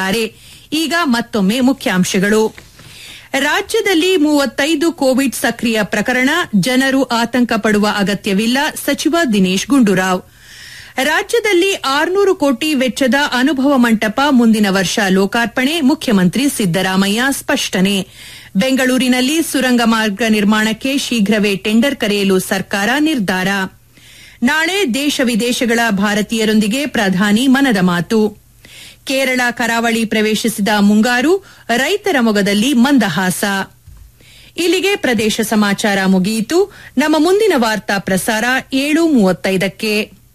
ತಿಳಿಸಿದ್ದಾರೆ ಈಗ ಮತ್ತೊಮ್ಮೆ ಮುಖ್ಯಾಂಶಗಳು ರಾಜ್ಯದಲ್ಲಿ ಮೂವತ್ತೈದು ಕೋವಿಡ್ ಸಕ್ರಿಯ ಪ್ರಕರಣ ಜನರು ಆತಂಕ ಪಡುವ ಅಗತ್ಯವಿಲ್ಲ ಸಚಿವ ದಿನೇಶ್ ಗುಂಡೂರಾವ್ ರಾಜ್ಯದಲ್ಲಿ ಆರ್ನೂರು ಕೋಟಿ ವೆಚ್ಚದ ಅನುಭವ ಮಂಟಪ ಮುಂದಿನ ವರ್ಷ ಲೋಕಾರ್ಪಣೆ ಮುಖ್ಯಮಂತ್ರಿ ಸಿದ್ದರಾಮಯ್ಯ ಸ್ಪಷ್ಟನೆ ಬೆಂಗಳೂರಿನಲ್ಲಿ ಸುರಂಗ ಮಾರ್ಗ ನಿರ್ಮಾಣಕ್ಕೆ ಶೀಘ್ರವೇ ಟೆಂಡರ್ ಕರೆಯಲು ಸರ್ಕಾರ ನಿರ್ಧಾರ ನಾಳೆ ದೇಶ ವಿದೇಶಗಳ ಭಾರತೀಯರೊಂದಿಗೆ ಪ್ರಧಾನಿ ಮನದ ಮಾತು ಕೇರಳ ಕರಾವಳಿ ಪ್ರವೇಶಿಸಿದ ಮುಂಗಾರು ರೈತರ ಮೊಗದಲ್ಲಿ ಮಂದಹಾಸ ಇಲ್ಲಿಗೆ ಪ್ರದೇಶ ಸಮಾಚಾರ ಮುಗಿಯಿತು ನಮ್ಮ ಮುಂದಿನ ವಾರ್ತಾ ಪ್ರಸಾರ ಏಳು ಮೂವತ್ತೈದಕ್ಕೆ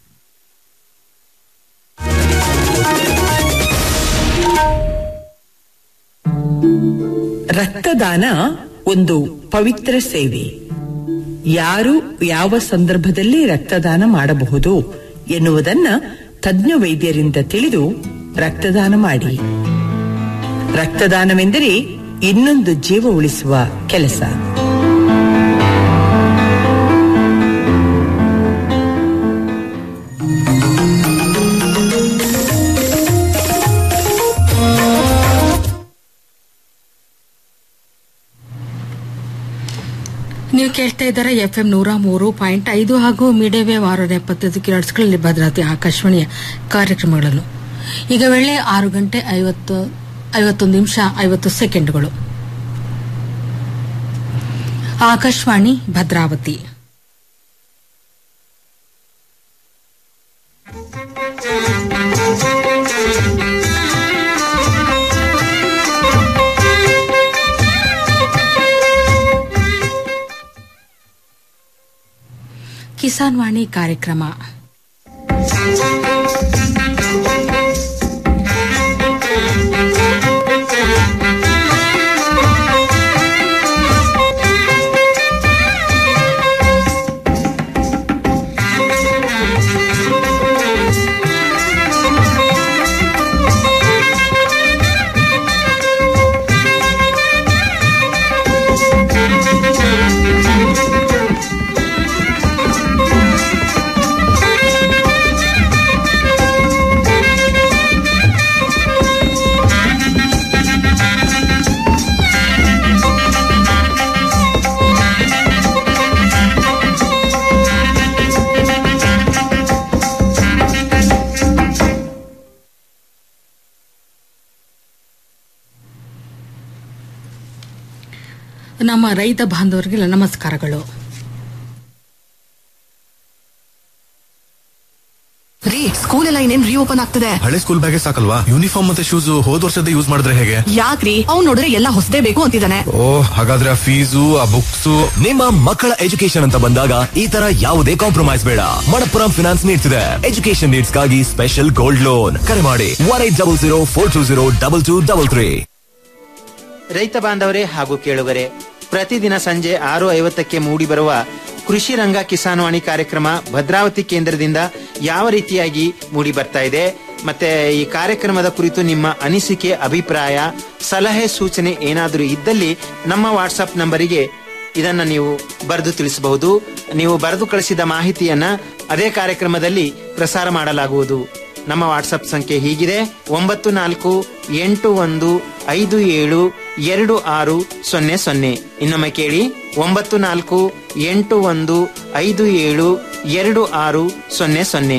ರಕ್ತದಾನ ಒಂದು ಪವಿತ್ರ ಸೇವೆ ಯಾರು ಯಾವ ಸಂದರ್ಭದಲ್ಲಿ ರಕ್ತದಾನ ಮಾಡಬಹುದು ಎನ್ನುವುದನ್ನ ತಜ್ಞ ವೈದ್ಯರಿಂದ ತಿಳಿದು ರಕ್ತದಾನ ಮಾಡಿ ರಕ್ತದಾನವೆಂದರೆ ಇನ್ನೊಂದು ಜೀವ ಉಳಿಸುವ ಕೆಲಸ ನೀವು ಕೇಳ್ತಾ ಇದ್ದಾರೆ ಎಫ್ ಎಂ ನೂರ ಮೂರು ಪಾಯಿಂಟ್ ಐದು ಹಾಗೂ ಮೀಡಿಯಾ ವೇವ್ ಆರುನೂರ ಎಪ್ಪತ್ತೈದು ಕಿಲೋಟ್ಸ್ಗಳಲ್ಲಿ ಭದ್ರತೆ ಆಕಾಶವಾಣಿಯ ಕಾರ್ಯಕ್ರಮಗಳನ್ನು ಈಗ ವೇಳೆ ಆರು ಗಂಟೆ ಐವತ್ತು ಐವತ್ತೊಂದು ನಿಮಿಷ ಐವತ್ತು ಸೆಕೆಂಡ್ಗಳು ಆಕಾಶವಾಣಿ ಭದ್ರಾವತಿ ಕಿಸಾನ್ ವಾಣಿ ಕಾರ್ಯಕ್ರಮ ನಮ್ಮ ರೈತ ಬಾಂಧವರಿಗೆಲ್ಲ ನಮಸ್ಕಾರಗಳು ರೀ ಸ್ಕೂಲ್ ಎಲ್ಲ ಇನ್ನೇನ್ ರೀಓಪನ್ ಆಗ್ತದೆ ಹಳೆ ಸ್ಕೂಲ್ ಬ್ಯಾಗೆ ಸಾಕಲ್ವಾ ಯೂನಿಫಾರ್ಮ್ ಮತ್ತೆ ಶೂಸ್ ಹೋದ್ ವರ್ಷದ ಯೂಸ್ ಮಾಡಿದ್ರೆ ಹೇಗೆ ಯಾಕ್ರಿ ಅವ್ನ್ ನೋಡಿದ್ರೆ ಎಲ್ಲ ಹೊಸದೇ ಬೇಕು ಅಂತಿದ್ದಾನೆ ಓ ಹಾಗಾದ್ರೆ ಆ ಫೀಸು ಆ ಬುಕ್ಸ್ ನಿಮ್ಮ ಮಕ್ಕಳ ಎಜುಕೇಶನ್ ಅಂತ ಬಂದಾಗ ಈ ತರ ಯಾವುದೇ ಕಾಂಪ್ರಮೈಸ್ ಬೇಡ ಮಣಪ್ಪುರಂ ಫಿನಾನ್ಸ್ ನೀಡ್ತಿದೆ ಎಜುಕೇಶನ್ ನೀಡ್ಸ್ ಗಾಗಿ ಸ್ಪೆಷಲ್ ಗೋಲ್ಡ್ ಲೋನ್ ಕರೆ ಮಾಡಿ one eight double zero four two zero double two double three ರೈತ ಬಾಂಧವರೇ ಹಾಗೂ ಕೇಳುಗರೆ ಪ್ರತಿದಿನ ಸಂಜೆ ಆರು ಐವತ್ತಕ್ಕೆ ಮೂಡಿ ಬರುವ ಕೃಷಿ ರಂಗ ಕಿಸಾನ್ ವಾಣಿ ಕಾರ್ಯಕ್ರಮ ಭದ್ರಾವತಿ ಕೇಂದ್ರದಿಂದ ಯಾವ ರೀತಿಯಾಗಿ ಮೂಡಿ ಬರ್ತಾ ಇದೆ ಮತ್ತೆ ಈ ಕಾರ್ಯಕ್ರಮದ ಕುರಿತು ನಿಮ್ಮ ಅನಿಸಿಕೆ ಅಭಿಪ್ರಾಯ ಸಲಹೆ ಸೂಚನೆ ಏನಾದರೂ ಇದ್ದಲ್ಲಿ ನಮ್ಮ ವಾಟ್ಸಪ್ ನಂಬರಿಗೆ ಇದನ್ನ ನೀವು ಬರೆದು ತಿಳಿಸಬಹುದು ನೀವು ಬರೆದು ಕಳಿಸಿದ ಮಾಹಿತಿಯನ್ನ ಅದೇ ಕಾರ್ಯಕ್ರಮದಲ್ಲಿ ಪ್ರಸಾರ ಮಾಡಲಾಗುವುದು ನಮ್ಮ ವಾಟ್ಸಪ್ ಸಂಖ್ಯೆ ಹೀಗಿದೆ ಒಂಬತ್ತು ನಾಲ್ಕು ಎಂಟು ಒಂದು ಐದು ಏಳು ಎರಡು ಆರು ಸೊನ್ನೆ ಸೊನ್ನೆ ಇನ್ನೊಮ್ಮೆ ಕೇಳಿ ಒಂಬತ್ತು ನಾಲ್ಕು ಎಂಟು ಒಂದು ಐದು ಏಳು ಎರಡು ಆರು ಸೊನ್ನೆ ಸೊನ್ನೆ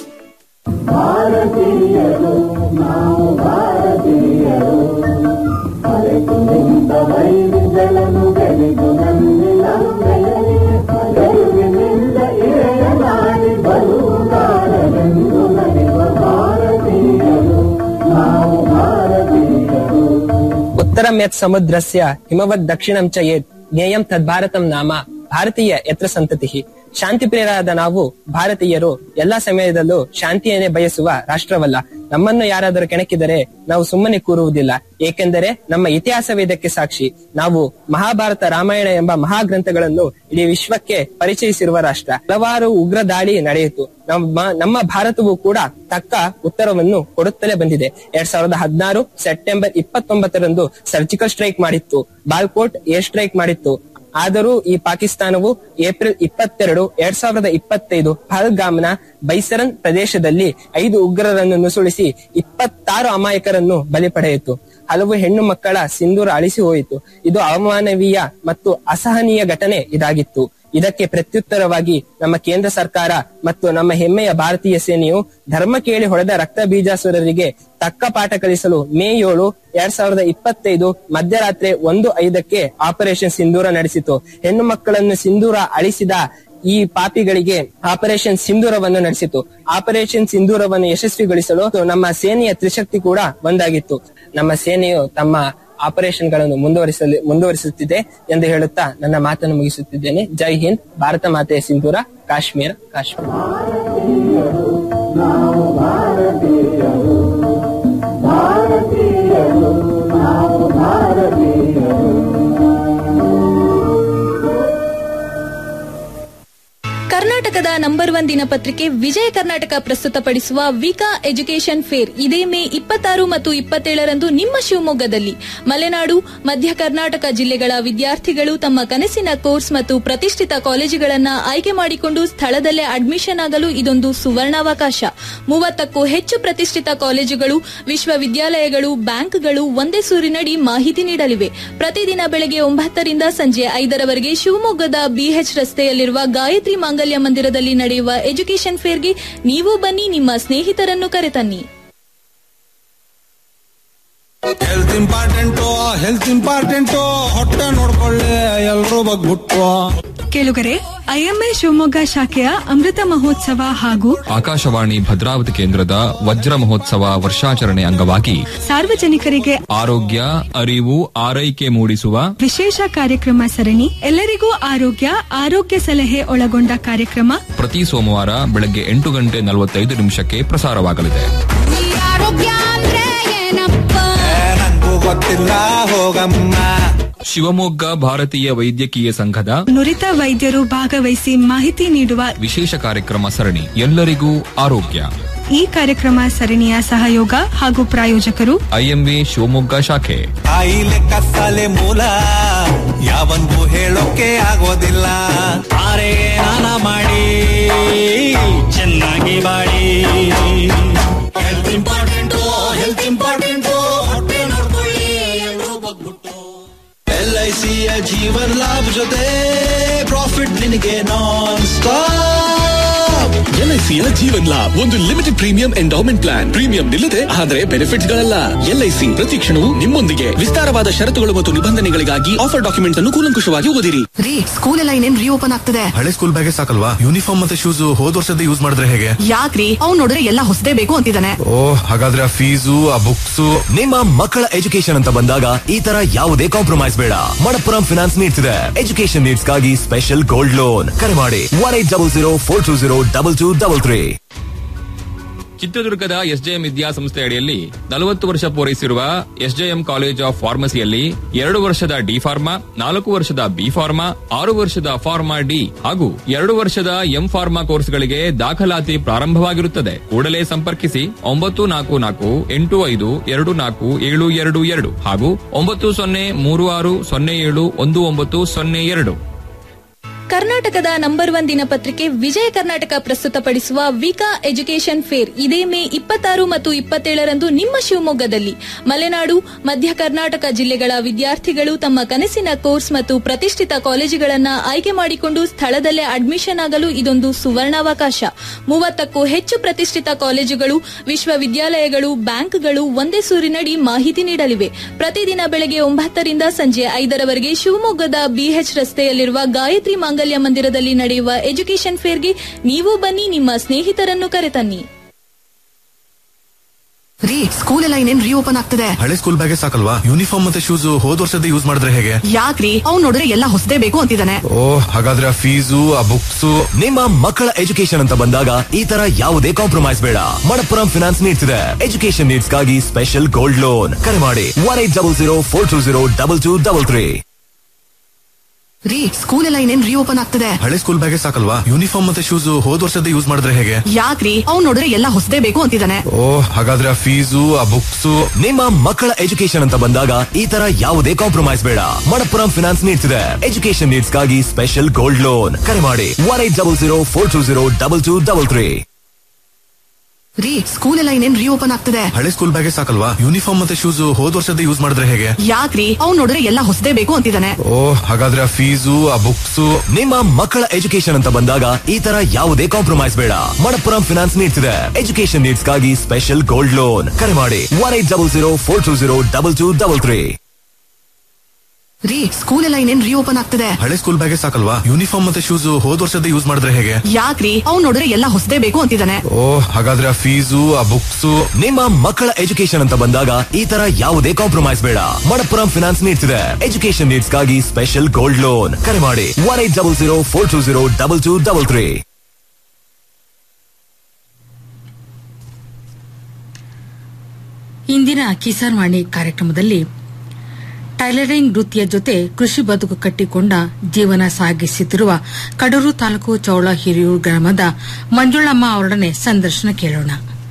उत्तरं यत् समुद्रस्य हिमवत् दक्षिणं च यत् ಜ್ಞೇಯಂ ತದ್ಭಾರತಂ ನಾಮ ಭಾರತೀಯ ಯತ್ರ ಸಂತತಿ ಶಾಂತಿಪ್ರಿಯರಾದ ನಾವು ಭಾರತೀಯರು ಎಲ್ಲಾ ಸಮಯದಲ್ಲೂ ಶಾಂತಿಯನ್ನೇ ಬಯಸುವ ರಾಷ್ಟ್ರವಲ್ಲ ನಮ್ಮನ್ನು ಯಾರಾದರೂ ಕೆಣಕಿದರೆ ನಾವು ಸುಮ್ಮನೆ ಕೂರುವುದಿಲ್ಲ ಏಕೆಂದರೆ ನಮ್ಮ ಇತಿಹಾಸವೇ ಇದಕ್ಕೆ ಸಾಕ್ಷಿ ನಾವು ಮಹಾಭಾರತ ರಾಮಾಯಣ ಎಂಬ ಮಹಾಗ್ರಂಥಗಳನ್ನು ಇಡೀ ವಿಶ್ವಕ್ಕೆ ಪರಿಚಯಿಸಿರುವ ರಾಷ್ಟ್ರ ಹಲವಾರು ಉಗ್ರ ದಾಳಿ ನಡೆಯಿತು ನಮ್ಮ ನಮ್ಮ ಭಾರತವು ಕೂಡ ತಕ್ಕ ಉತ್ತರವನ್ನು ಕೊಡುತ್ತಲೇ ಬಂದಿದೆ ಎರಡ್ ಸಾವಿರದ ಹದಿನಾರು ಸೆಪ್ಟೆಂಬರ್ ಇಪ್ಪತ್ತೊಂಬತ್ತರಂದು ಸರ್ಜಿಕಲ್ ಸ್ಟ್ರೈಕ್ ಮಾಡಿತ್ತು ಬಾಲ್ಕೋಟ್ ಏರ್ ಸ್ಟ್ರೈಕ್ ಮಾಡಿತ್ತು ಆದರೂ ಈ ಪಾಕಿಸ್ತಾನವು ಏಪ್ರಿಲ್ ಇಪ್ಪತ್ತೆರಡು ಎರಡ್ ಸಾವಿರದ ಇಪ್ಪತ್ತೈದು ಪಹಲ್ಗಾಮ್ನ ಬೈಸರನ್ ಪ್ರದೇಶದಲ್ಲಿ ಐದು ಉಗ್ರರನ್ನು ನುಸುಳಿಸಿ ಇಪ್ಪತ್ತಾರು ಅಮಾಯಕರನ್ನು ಬಲಿ ಪಡೆಯಿತು ಹಲವು ಹೆಣ್ಣು ಮಕ್ಕಳ ಸಿಂಧೂರ ಅಳಿಸಿ ಹೋಯಿತು ಇದು ಅಮಾನವೀಯ ಮತ್ತು ಅಸಹನೀಯ ಘಟನೆ ಇದಾಗಿತ್ತು ಇದಕ್ಕೆ ಪ್ರತ್ಯುತ್ತರವಾಗಿ ನಮ್ಮ ಕೇಂದ್ರ ಸರ್ಕಾರ ಮತ್ತು ನಮ್ಮ ಹೆಮ್ಮೆಯ ಭಾರತೀಯ ಸೇನೆಯು ಧರ್ಮ ಕೇಳಿ ಹೊಡೆದ ರಕ್ತ ಬೀಜಾಸುರರಿಗೆ ತಕ್ಕ ಪಾಠ ಕಲಿಸಲು ಮೇ ಏಳು ಎರಡ್ ಸಾವಿರದ ಇಪ್ಪತ್ತೈದು ಮಧ್ಯರಾತ್ರಿ ಒಂದು ಐದಕ್ಕೆ ಆಪರೇಷನ್ ಸಿಂಧೂರ ನಡೆಸಿತು ಹೆಣ್ಣು ಮಕ್ಕಳನ್ನು ಸಿಂಧೂರ ಅಳಿಸಿದ ಈ ಪಾಪಿಗಳಿಗೆ ಆಪರೇಷನ್ ಸಿಂಧೂರವನ್ನು ನಡೆಸಿತು ಆಪರೇಷನ್ ಸಿಂಧೂರವನ್ನು ಯಶಸ್ವಿಗೊಳಿಸಲು ನಮ್ಮ ಸೇನೆಯ ತ್ರಿಶಕ್ತಿ ಕೂಡ ಒಂದಾಗಿತ್ತು ನಮ್ಮ ಸೇನೆಯು ತಮ್ಮ ಆಪರೇಷನ್ ಗಳನ್ನು ಮುಂದುವರಿಸಲು ಮುಂದುವರಿಸುತ್ತಿದೆ ಎಂದು ಹೇಳುತ್ತಾ ನನ್ನ ಮಾತನ್ನು ಮುಗಿಸುತ್ತಿದ್ದೇನೆ ಜೈ ಹಿಂದ್ ಭಾರತ ಮಾತೆಯ ಸಿಂಧೂರ ಕಾಶ್ಮೀರ ಕಾಶ್ಮೀರ ಕರ್ನಾಟಕದ ನಂಬರ್ ಒನ್ ದಿನಪತ್ರಿಕೆ ವಿಜಯ ಕರ್ನಾಟಕ ಪ್ರಸ್ತುತಪಡಿಸುವ ವಿಕಾ ಎಜುಕೇಷನ್ ಫೇರ್ ಇದೇ ಮೇ ಇಪ್ಪತ್ತಾರು ಮತ್ತು ಇಪ್ಪತ್ತೇಳರಂದು ನಿಮ್ಮ ಶಿವಮೊಗ್ಗದಲ್ಲಿ ಮಲೆನಾಡು ಮಧ್ಯ ಕರ್ನಾಟಕ ಜಿಲ್ಲೆಗಳ ವಿದ್ಯಾರ್ಥಿಗಳು ತಮ್ಮ ಕನಸಿನ ಕೋರ್ಸ್ ಮತ್ತು ಪ್ರತಿಷ್ಠಿತ ಕಾಲೇಜುಗಳನ್ನು ಆಯ್ಕೆ ಮಾಡಿಕೊಂಡು ಸ್ಥಳದಲ್ಲೇ ಅಡ್ಮಿಷನ್ ಆಗಲು ಇದೊಂದು ಸುವರ್ಣಾವಕಾಶ ಮೂವತ್ತಕ್ಕೂ ಹೆಚ್ಚು ಪ್ರತಿಷ್ಠಿತ ಕಾಲೇಜುಗಳು ವಿಶ್ವವಿದ್ಯಾಲಯಗಳು ಬ್ಯಾಂಕ್ಗಳು ಒಂದೇ ಸೂರಿನಡಿ ಮಾಹಿತಿ ನೀಡಲಿವೆ ಪ್ರತಿದಿನ ಬೆಳಗ್ಗೆ ಒಂಬತ್ತರಿಂದ ಸಂಜೆ ಐದರವರೆಗೆ ಶಿವಮೊಗ್ಗದ ಬಿಎಚ್ ರಸ್ತೆಯಲ್ಲಿರುವ ಗಾಯತ್ರಿ ಮಾಂಗಲ್ಯ ಮಂದಿರದಲ್ಲಿ ನಡೆಯುವ ಎಜುಕೇಷನ್ ಫೇರ್ಗೆ ನೀವು ಬನ್ನಿ ನಿಮ್ಮ ಸ್ನೇಹಿತರನ್ನು ಕರೆತನ್ನಿ ಹೆಲ್ತ್ ಇಂಪಾರ್ಟೆಂಟು ಹೆಲ್ತ್ ಇಂಪಾರ್ಟೆಂಟು ಹೊಟ್ಟೆ ನೋಡ್ಕೊಳ್ಳಿ ಎಲ್ರೂ ಬಗ್ಬಿಟ್ಟು ಕೇಳುಗರೆ ಐಎಂಎ ಶಿವಮೊಗ್ಗ ಶಾಖೆಯ ಅಮೃತ ಮಹೋತ್ಸವ ಹಾಗೂ ಆಕಾಶವಾಣಿ ಭದ್ರಾವತಿ ಕೇಂದ್ರದ ವಜ್ರ ಮಹೋತ್ಸವ ವರ್ಷಾಚರಣೆ ಅಂಗವಾಗಿ ಸಾರ್ವಜನಿಕರಿಗೆ ಆರೋಗ್ಯ ಅರಿವು ಆರೈಕೆ ಮೂಡಿಸುವ ವಿಶೇಷ ಕಾರ್ಯಕ್ರಮ ಸರಣಿ ಎಲ್ಲರಿಗೂ ಆರೋಗ್ಯ ಆರೋಗ್ಯ ಸಲಹೆ ಒಳಗೊಂಡ ಕಾರ್ಯಕ್ರಮ ಪ್ರತಿ ಸೋಮವಾರ ಬೆಳಗ್ಗೆ ಎಂಟು ಗಂಟೆ ನಲವತ್ತೈದು ನಿಮಿಷಕ್ಕೆ ಪ್ರಸಾರವಾಗಲಿದೆ ನಂಗೂ ಗೊತ್ತಿಲ್ಲ ಹೋಗಮ್ಮ ಶಿವಮೊಗ್ಗ ಭಾರತೀಯ ವೈದ್ಯಕೀಯ ಸಂಘದ ನುರಿತ ವೈದ್ಯರು ಭಾಗವಹಿಸಿ ಮಾಹಿತಿ ನೀಡುವ ವಿಶೇಷ ಕಾರ್ಯಕ್ರಮ ಸರಣಿ ಎಲ್ಲರಿಗೂ ಆರೋಗ್ಯ ಈ ಕಾರ್ಯಕ್ರಮ ಸರಣಿಯ ಸಹಯೋಗ ಹಾಗೂ ಪ್ರಾಯೋಜಕರು ಐಎಂವಿ ಶಿವಮೊಗ್ಗ ಶಾಖೆ ಕಾಯಿಲೆ ಕಸಾಲೆ ಮೂಲ ಯಾವನ್ಗೂ ಹೇಳೋಕೆ ಆಗೋದಿಲ್ಲ ಆರೆ ನಾನ ಮಾಡಿ ಚೆನ್ನಾಗಿ body health important health important ಹೊಟ್ಟೆ ನೋಡ್ಕೊಳ್ಳಿ ಎಲ್ರೂ ಬಗ್ಬಿಟ್ಟು ಎಲ್ ಐ ಸಿಯ ಜೀವನ್ ಲಾಭ ಜೊತೆ ಪ್ರಾಫಿಟ್ ನಿನಗೆ ನಾನ್ ಸ್ಟಾಪ್ ಎಲ್ಐಸಿಯ ಜೀವನ್ ಲಾಭ್ ಒಂದು limited premium endowment plan premium ನಿಲ್ಲದೆ ಆದರೆ ಬೆನಿಫಿಟ್ಸ್ ಗಳಲ್ಲ ಎಲ್ಐಸಿ ಪ್ರತಿ ಕ್ಷಣವೂ ನಿಮ್ಮೊಂದಿಗೆ ವಿಸ್ತಾರವಾದ ಷರತ್ತುಗಳು ಮತ್ತು ನಿಬಂಧನೆಗಳಿಗಾಗಿ ಆಫರ್ ಡಾಕ್ಯುಮೆಂಟ್ ಅನ್ನು ಕೂಲಂಕುಷವಾಗಿ ಓದಿರಿ ರೀ ಸ್ಕೂಲ್ ಎಲ್ಲ ಇನ್ನೇನ್ ರೀಓಪನ್ ಆಗ್ತದೆ ಹಳೆ ಸ್ಕೂಲ್ ಬ್ಯಾಗೆ ಸಾಕಲ್ವಾ ಯೂನಿಫಾರ್ಮ್ ಮತ್ತೆ ಶೂಸ್ ಹೋದ್ ವರ್ಷದ ಯೂಸ್ ಮಾಡಿದ್ರೆ ಹೇಗೆ ಯಾಕ್ರಿ ಅವ್ನ್ ನೋಡಿದ್ರೆ ಎಲ್ಲ ಹೊಸದೇ ಬೇಕು ಅಂತಿದ್ದಾನೆ ಓ ಹಾಗಾದ್ರೆ ಆ ಫೀಸು ಆ ಬುಕ್ಸ್ ನಿಮ್ಮ ಮಕ್ಕಳ ಎಜುಕೇಶನ್ ಅಂತ ಬಂದಾಗ ಈ ತರ ಯಾವುದೇ ಕಾಂಪ್ರಮೈಸ್ ಬೇಡ ಮಣಪ್ಪುರಂ ಫಿನಾನ್ಸ್ ನೀಡ್ತಿದೆ ಎಜುಕೇಶನ್ ನೀಡ್ಸ್ಗಾಗಿ ಸ್ಪೆಷಲ್ ಗೋಲ್ಡ್ ಲೋನ್ ಕರೆ ಮಾಡಿ one eight double zero four two zero double two double three ಚಿತ್ರದುರ್ಗದ ಎಸ್ಜೆಎಂ ವಿದ್ಯಾಸಂಸ್ಥೆ ಅಡಿಯಲ್ಲಿ ನಲವತ್ತು ವರ್ಷ ಪೂರೈಸಿರುವ ಎಸ್ಜೆಎಂ ಕಾಲೇಜ್ ಆಫ್ ಫಾರ್ಮಸಿಯಲ್ಲಿ ಎರಡು ವರ್ಷದ ಡಿ ಫಾರ್ಮಾ ನಾಲ್ಕು ವರ್ಷದ ಬಿ ಫಾರ್ಮಾ ಆರು ವರ್ಷದ ಫಾರ್ಮಾ ಡಿ ಹಾಗೂ ಎರಡು ವರ್ಷದ ಎಂ ಫಾರ್ಮಾ ಕೋರ್ಸ್ಗಳಿಗೆ ದಾಖಲಾತಿ ಪ್ರಾರಂಭವಾಗಿರುತ್ತದೆ ಕೂಡಲೇ ಸಂಪರ್ಕಿಸಿ ಒಂಬತ್ತು ನಾಲ್ಕು ನಾಲ್ಕು ಎಂಟು ಐದು ಎರಡು ನಾಲ್ಕು ಏಳು ಎರಡು ಎರಡು ಹಾಗೂ ಒಂಬತ್ತು ಸೊನ್ನೆ ಮೂರು ಆರು ಸೊನ್ನೆ ಏಳು ಒಂದು ಒಂಬತ್ತು ಸೊನ್ನೆ ಎರಡು ಕರ್ನಾಟಕದ ನಂಬರ್ ಒನ್ ದಿನಪತ್ರಿಕೆ ವಿಜಯ ಕರ್ನಾಟಕ ಪ್ರಸ್ತುತಪಡಿಸುವ ವಿಕಾ ಎಜುಕೇಷನ್ ಫೇರ್ ಇದೇ ಮೇ ಇಪ್ಪತ್ತಾರು ಮತ್ತು ಇಪ್ಪತ್ತೇಳರಂದು ನಿಮ್ಮ ಶಿವಮೊಗ್ಗದಲ್ಲಿ ಮಲೆನಾಡು ಮಧ್ಯ ಕರ್ನಾಟಕ ಜಿಲ್ಲೆಗಳ ವಿದ್ಯಾರ್ಥಿಗಳು ತಮ್ಮ ಕನಸಿನ ಕೋರ್ಸ್ ಮತ್ತು ಪ್ರತಿಷ್ಠಿತ ಕಾಲೇಜುಗಳನ್ನು ಆಯ್ಕೆ ಮಾಡಿಕೊಂಡು ಸ್ಥಳದಲ್ಲೇ ಅಡ್ಮಿಷನ್ ಆಗಲು ಇದೊಂದು ಸುವರ್ಣಾವಕಾಶ ಮೂವತ್ತಕ್ಕೂ ಹೆಚ್ಚು ಪ್ರತಿಷ್ಠಿತ ಕಾಲೇಜುಗಳು ವಿಶ್ವವಿದ್ಯಾಲಯಗಳು ಬ್ಯಾಂಕ್ಗಳು ಒಂದೇ ಸೂರಿನಡಿ ಮಾಹಿತಿ ನೀಡಲಿವೆ ಪ್ರತಿದಿನ ಬೆಳಗ್ಗೆ ಒಂಬತ್ತರಿಂದ ಸಂಜೆ ಐದರವರೆಗೆ ಶಿವಮೊಗ್ಗದ ಬಿಎಚ್ ರಸ್ತೆಯಲ್ಲಿರುವ ಗಾಯತ್ರಿ ಮಾಂಗಲ್ಯ ಮಂದಿರದಲ್ಲಿ ನಡೆಯುವ ಎಜುಕೇಷನ್ ಫೇರ್ಗೆ ನೀವು ಬನ್ನಿ ನಿಮ್ಮ ಸ್ನೇಹಿತರನ್ನು ಕರೆತನ್ನಿ ರೀ ಸ್ಕೂಲ್ ಎಲ್ಲ ಇನ್ನೇನ್ ರೀಓಪನ್ ಆಗ್ತದೆ ಹಳೆ ಸ್ಕೂಲ್ ಬ್ಯಾಗೆ ಸಾಕಲ್ವಾ ಯೂನಿಫಾರ್ಮ್ ಮತ್ತೆ ಶೂಸ್ ಹೋದ್ ವರ್ಷದ ಯೂಸ್ ಮಾಡಿದ್ರೆ ಹೇಗೆ ಯಾಕ್ರಿ ಅವ್ನ್ ನೋಡಿದ್ರೆ ಎಲ್ಲ ಹೊಸದೇ ಬೇಕು ಅಂತಿದ್ದಾನೆ ಓ ಹಾಗಾದ್ರೆ ಆ ಫೀಸು ಆ ಬುಕ್ಸ್ ನಿಮ್ಮ ಮಕ್ಕಳ ಎಜುಕೇಶನ್ ಅಂತ ಬಂದಾಗ ಈ ತರ ಯಾವುದೇ ಕಾಂಪ್ರಮೈಸ್ ಬೇಡ ಮಣಪ್ಪುರಂ ಫಿನಾನ್ಸ್ ನೀಡ್ತಿದೆ ಎಜುಕೇಶನ್ ನೀಡ್ಸ್ಗಾಗಿ ಸ್ಪೆಷಲ್ ಗೋಲ್ಡ್ ಲೋನ್ ಕರೆ ಮಾಡಿ one eight double zero four two zero double two double three ರೀ ಸ್ಕೂಲ್ ಎಲ್ಲ ಇನ್ನೇನ್ ರೀಓಪನ್ ಆಗ್ತದೆ ಹಳೆ ಸ್ಕೂಲ್ ಬ್ಯಾಗೆ ಸಾಕಲ್ವಾ ಯೂನಿಫಾರ್ಮ್ ಮತ್ತೆ ಶೂಸ್ ಹೋದ್ ವರ್ಷದ ಯೂಸ್ ಮಾಡಿದ್ರೆ ಹೇಗೆ ಯಾಕ್ರಿ ಅವ್ನ್ ನೋಡಿದ್ರೆ ಎಲ್ಲ ಹೊಸದೇ ಬೇಕು ಅಂತಿದ್ದಾನೆ ಓ ಹಾಗಾದ್ರೆ ಆ ಫೀಸು ಆ ಬುಕ್ಸ್ ನಿಮ್ಮ ಮಕ್ಕಳ ಎಜುಕೇಶನ್ ಅಂತ ಬಂದಾಗ ಈ ತರ ಯಾವುದೇ ಕಾಂಪ್ರಮೈಸ್ ಬೇಡ ಮಣಪ್ಪುರಂ ಫಿನಾನ್ಸ್ ನೀಡ್ತಿದೆ ಎಜುಕೇಶನ್ ನೀಡ್ಸ್ ಗಾಗಿ ಸ್ಪೆಷಲ್ ಗೋಲ್ಡ್ ಲೋನ್ ಕರೆ ಮಾಡಿ one eight double zero four two zero double two double three ರೀ ಸ್ಕೂಲ್ ಎಲ್ಲ ಇನ್ನೇನ್ ರೀಓಪನ್ ಆಗ್ತದೆ ಹಳೆ ಸ್ಕೂಲ್ ಬ್ಯಾಗೆ ಸಾಕಲ್ವಾ ಯೂನಿಫಾರ್ಮ್ ಮತ್ತೆ ಶೂಸ್ ಹೋದ್ ವರ್ಷದ ಯೂಸ್ ಮಾಡಿದ್ರೆ ಹೇಗೆ ಯಾಕ್ರಿ ಅವ್ನ್ ನೋಡಿದ್ರೆ ಎಲ್ಲ ಹೊಸದೇ ಬೇಕು ಅಂತಿದ್ದಾನೆ ಓ ಹಾಗಾದ್ರೆ ಆ ಫೀಸು ಆ ಬುಕ್ಸ್ ನಿಮ್ಮ ಮಕ್ಕಳ ಎಜುಕೇಶನ್ ಅಂತ ಬಂದಾಗ ಈ ತರ ಯಾವುದೇ ಕಾಂಪ್ರಮೈಸ್ ಬೇಡ ಮಣಪ್ಪುರಂ ಫಿನಾನ್ಸ್ ನೀಡ್ತಿದೆ ಎಜುಕೇಶನ್ ನೀಡ್ಸ್ ಗಾಗಿ ಸ್ಪೆಷಲ್ ಗೋಲ್ಡ್ ಲೋನ್ ಕರೆ ಮಾಡಿ one eight double zero four two zero double two double three ರೀ ಸ್ಕೂಲ್ ಎಲ್ಲ ಇನ್ನೇನ್ ರೀಓಪನ್ ಆಗ್ತದೆ ಹಳೆ ಸ್ಕೂಲ್ ಬ್ಯಾಗೆ ಸಾಕಲ್ವಾ ಯೂನಿಫಾರ್ಮ್ ಮತ್ತೆ ಶೂಸ್ ಹೋದ್ ವರ್ಷದ ಯೂಸ್ ಮಾಡಿದ್ರೆ ಹೇಗೆ ಯಾಕ್ರಿ ಅವ್ನ್ ನೋಡಿದ್ರೆ ಎಲ್ಲ ಹೊಸದೇ ಬೇಕು ಅಂತಿದ್ದಾನೆ ಓ ಹಾಗಾದ್ರೆ ಆ ಫೀಸು ಆ ಬುಕ್ಸ್ ನಿಮ್ಮ ಮಕ್ಕಳ ಎಜುಕೇಶನ್ ಅಂತ ಬಂದಾಗ ಈ ತರ ಯಾವುದೇ ಕಾಂಪ್ರಮೈಸ್ ಬೇಡ ಮಣಪ್ಪುರಂ ಫಿನಾನ್ಸ್ ನೀಡ್ತಿದೆ ಎಜುಕೇಶನ್ ನೀಡ್ಸ್ ಗಾಗಿ ಸ್ಪೆಷಲ್ ಗೋಲ್ಡ್ ಲೋನ್ ಕರೆ ಮಾಡಿ one eight double zero four two zero double two double three ಇಂದಿನ ಕಿಸಾನ್ ವಾಣಿ ಕಾರ್ಯಕ್ರಮದಲ್ಲಿ ಟೈಲರಿಂಗ್ ವೃತ್ತಿಯ ಜೊತೆ ಕೃಷಿ ಬದುಕು ಕಟ್ಟಿಕೊಂಡ ಜೀವನ ಸಾಗಿಸುತ್ತಿರುವ ಕಡೂರು ತಾಲೂಕು ಚೌಳ ಹಿರಿಯೂರು ಗ್ರಾಮದ ಮಂಜುಳಮ್ಮ ಅವರೊಡನೆ ಸಂದರ್ಶನ ಕೇಳೋಣ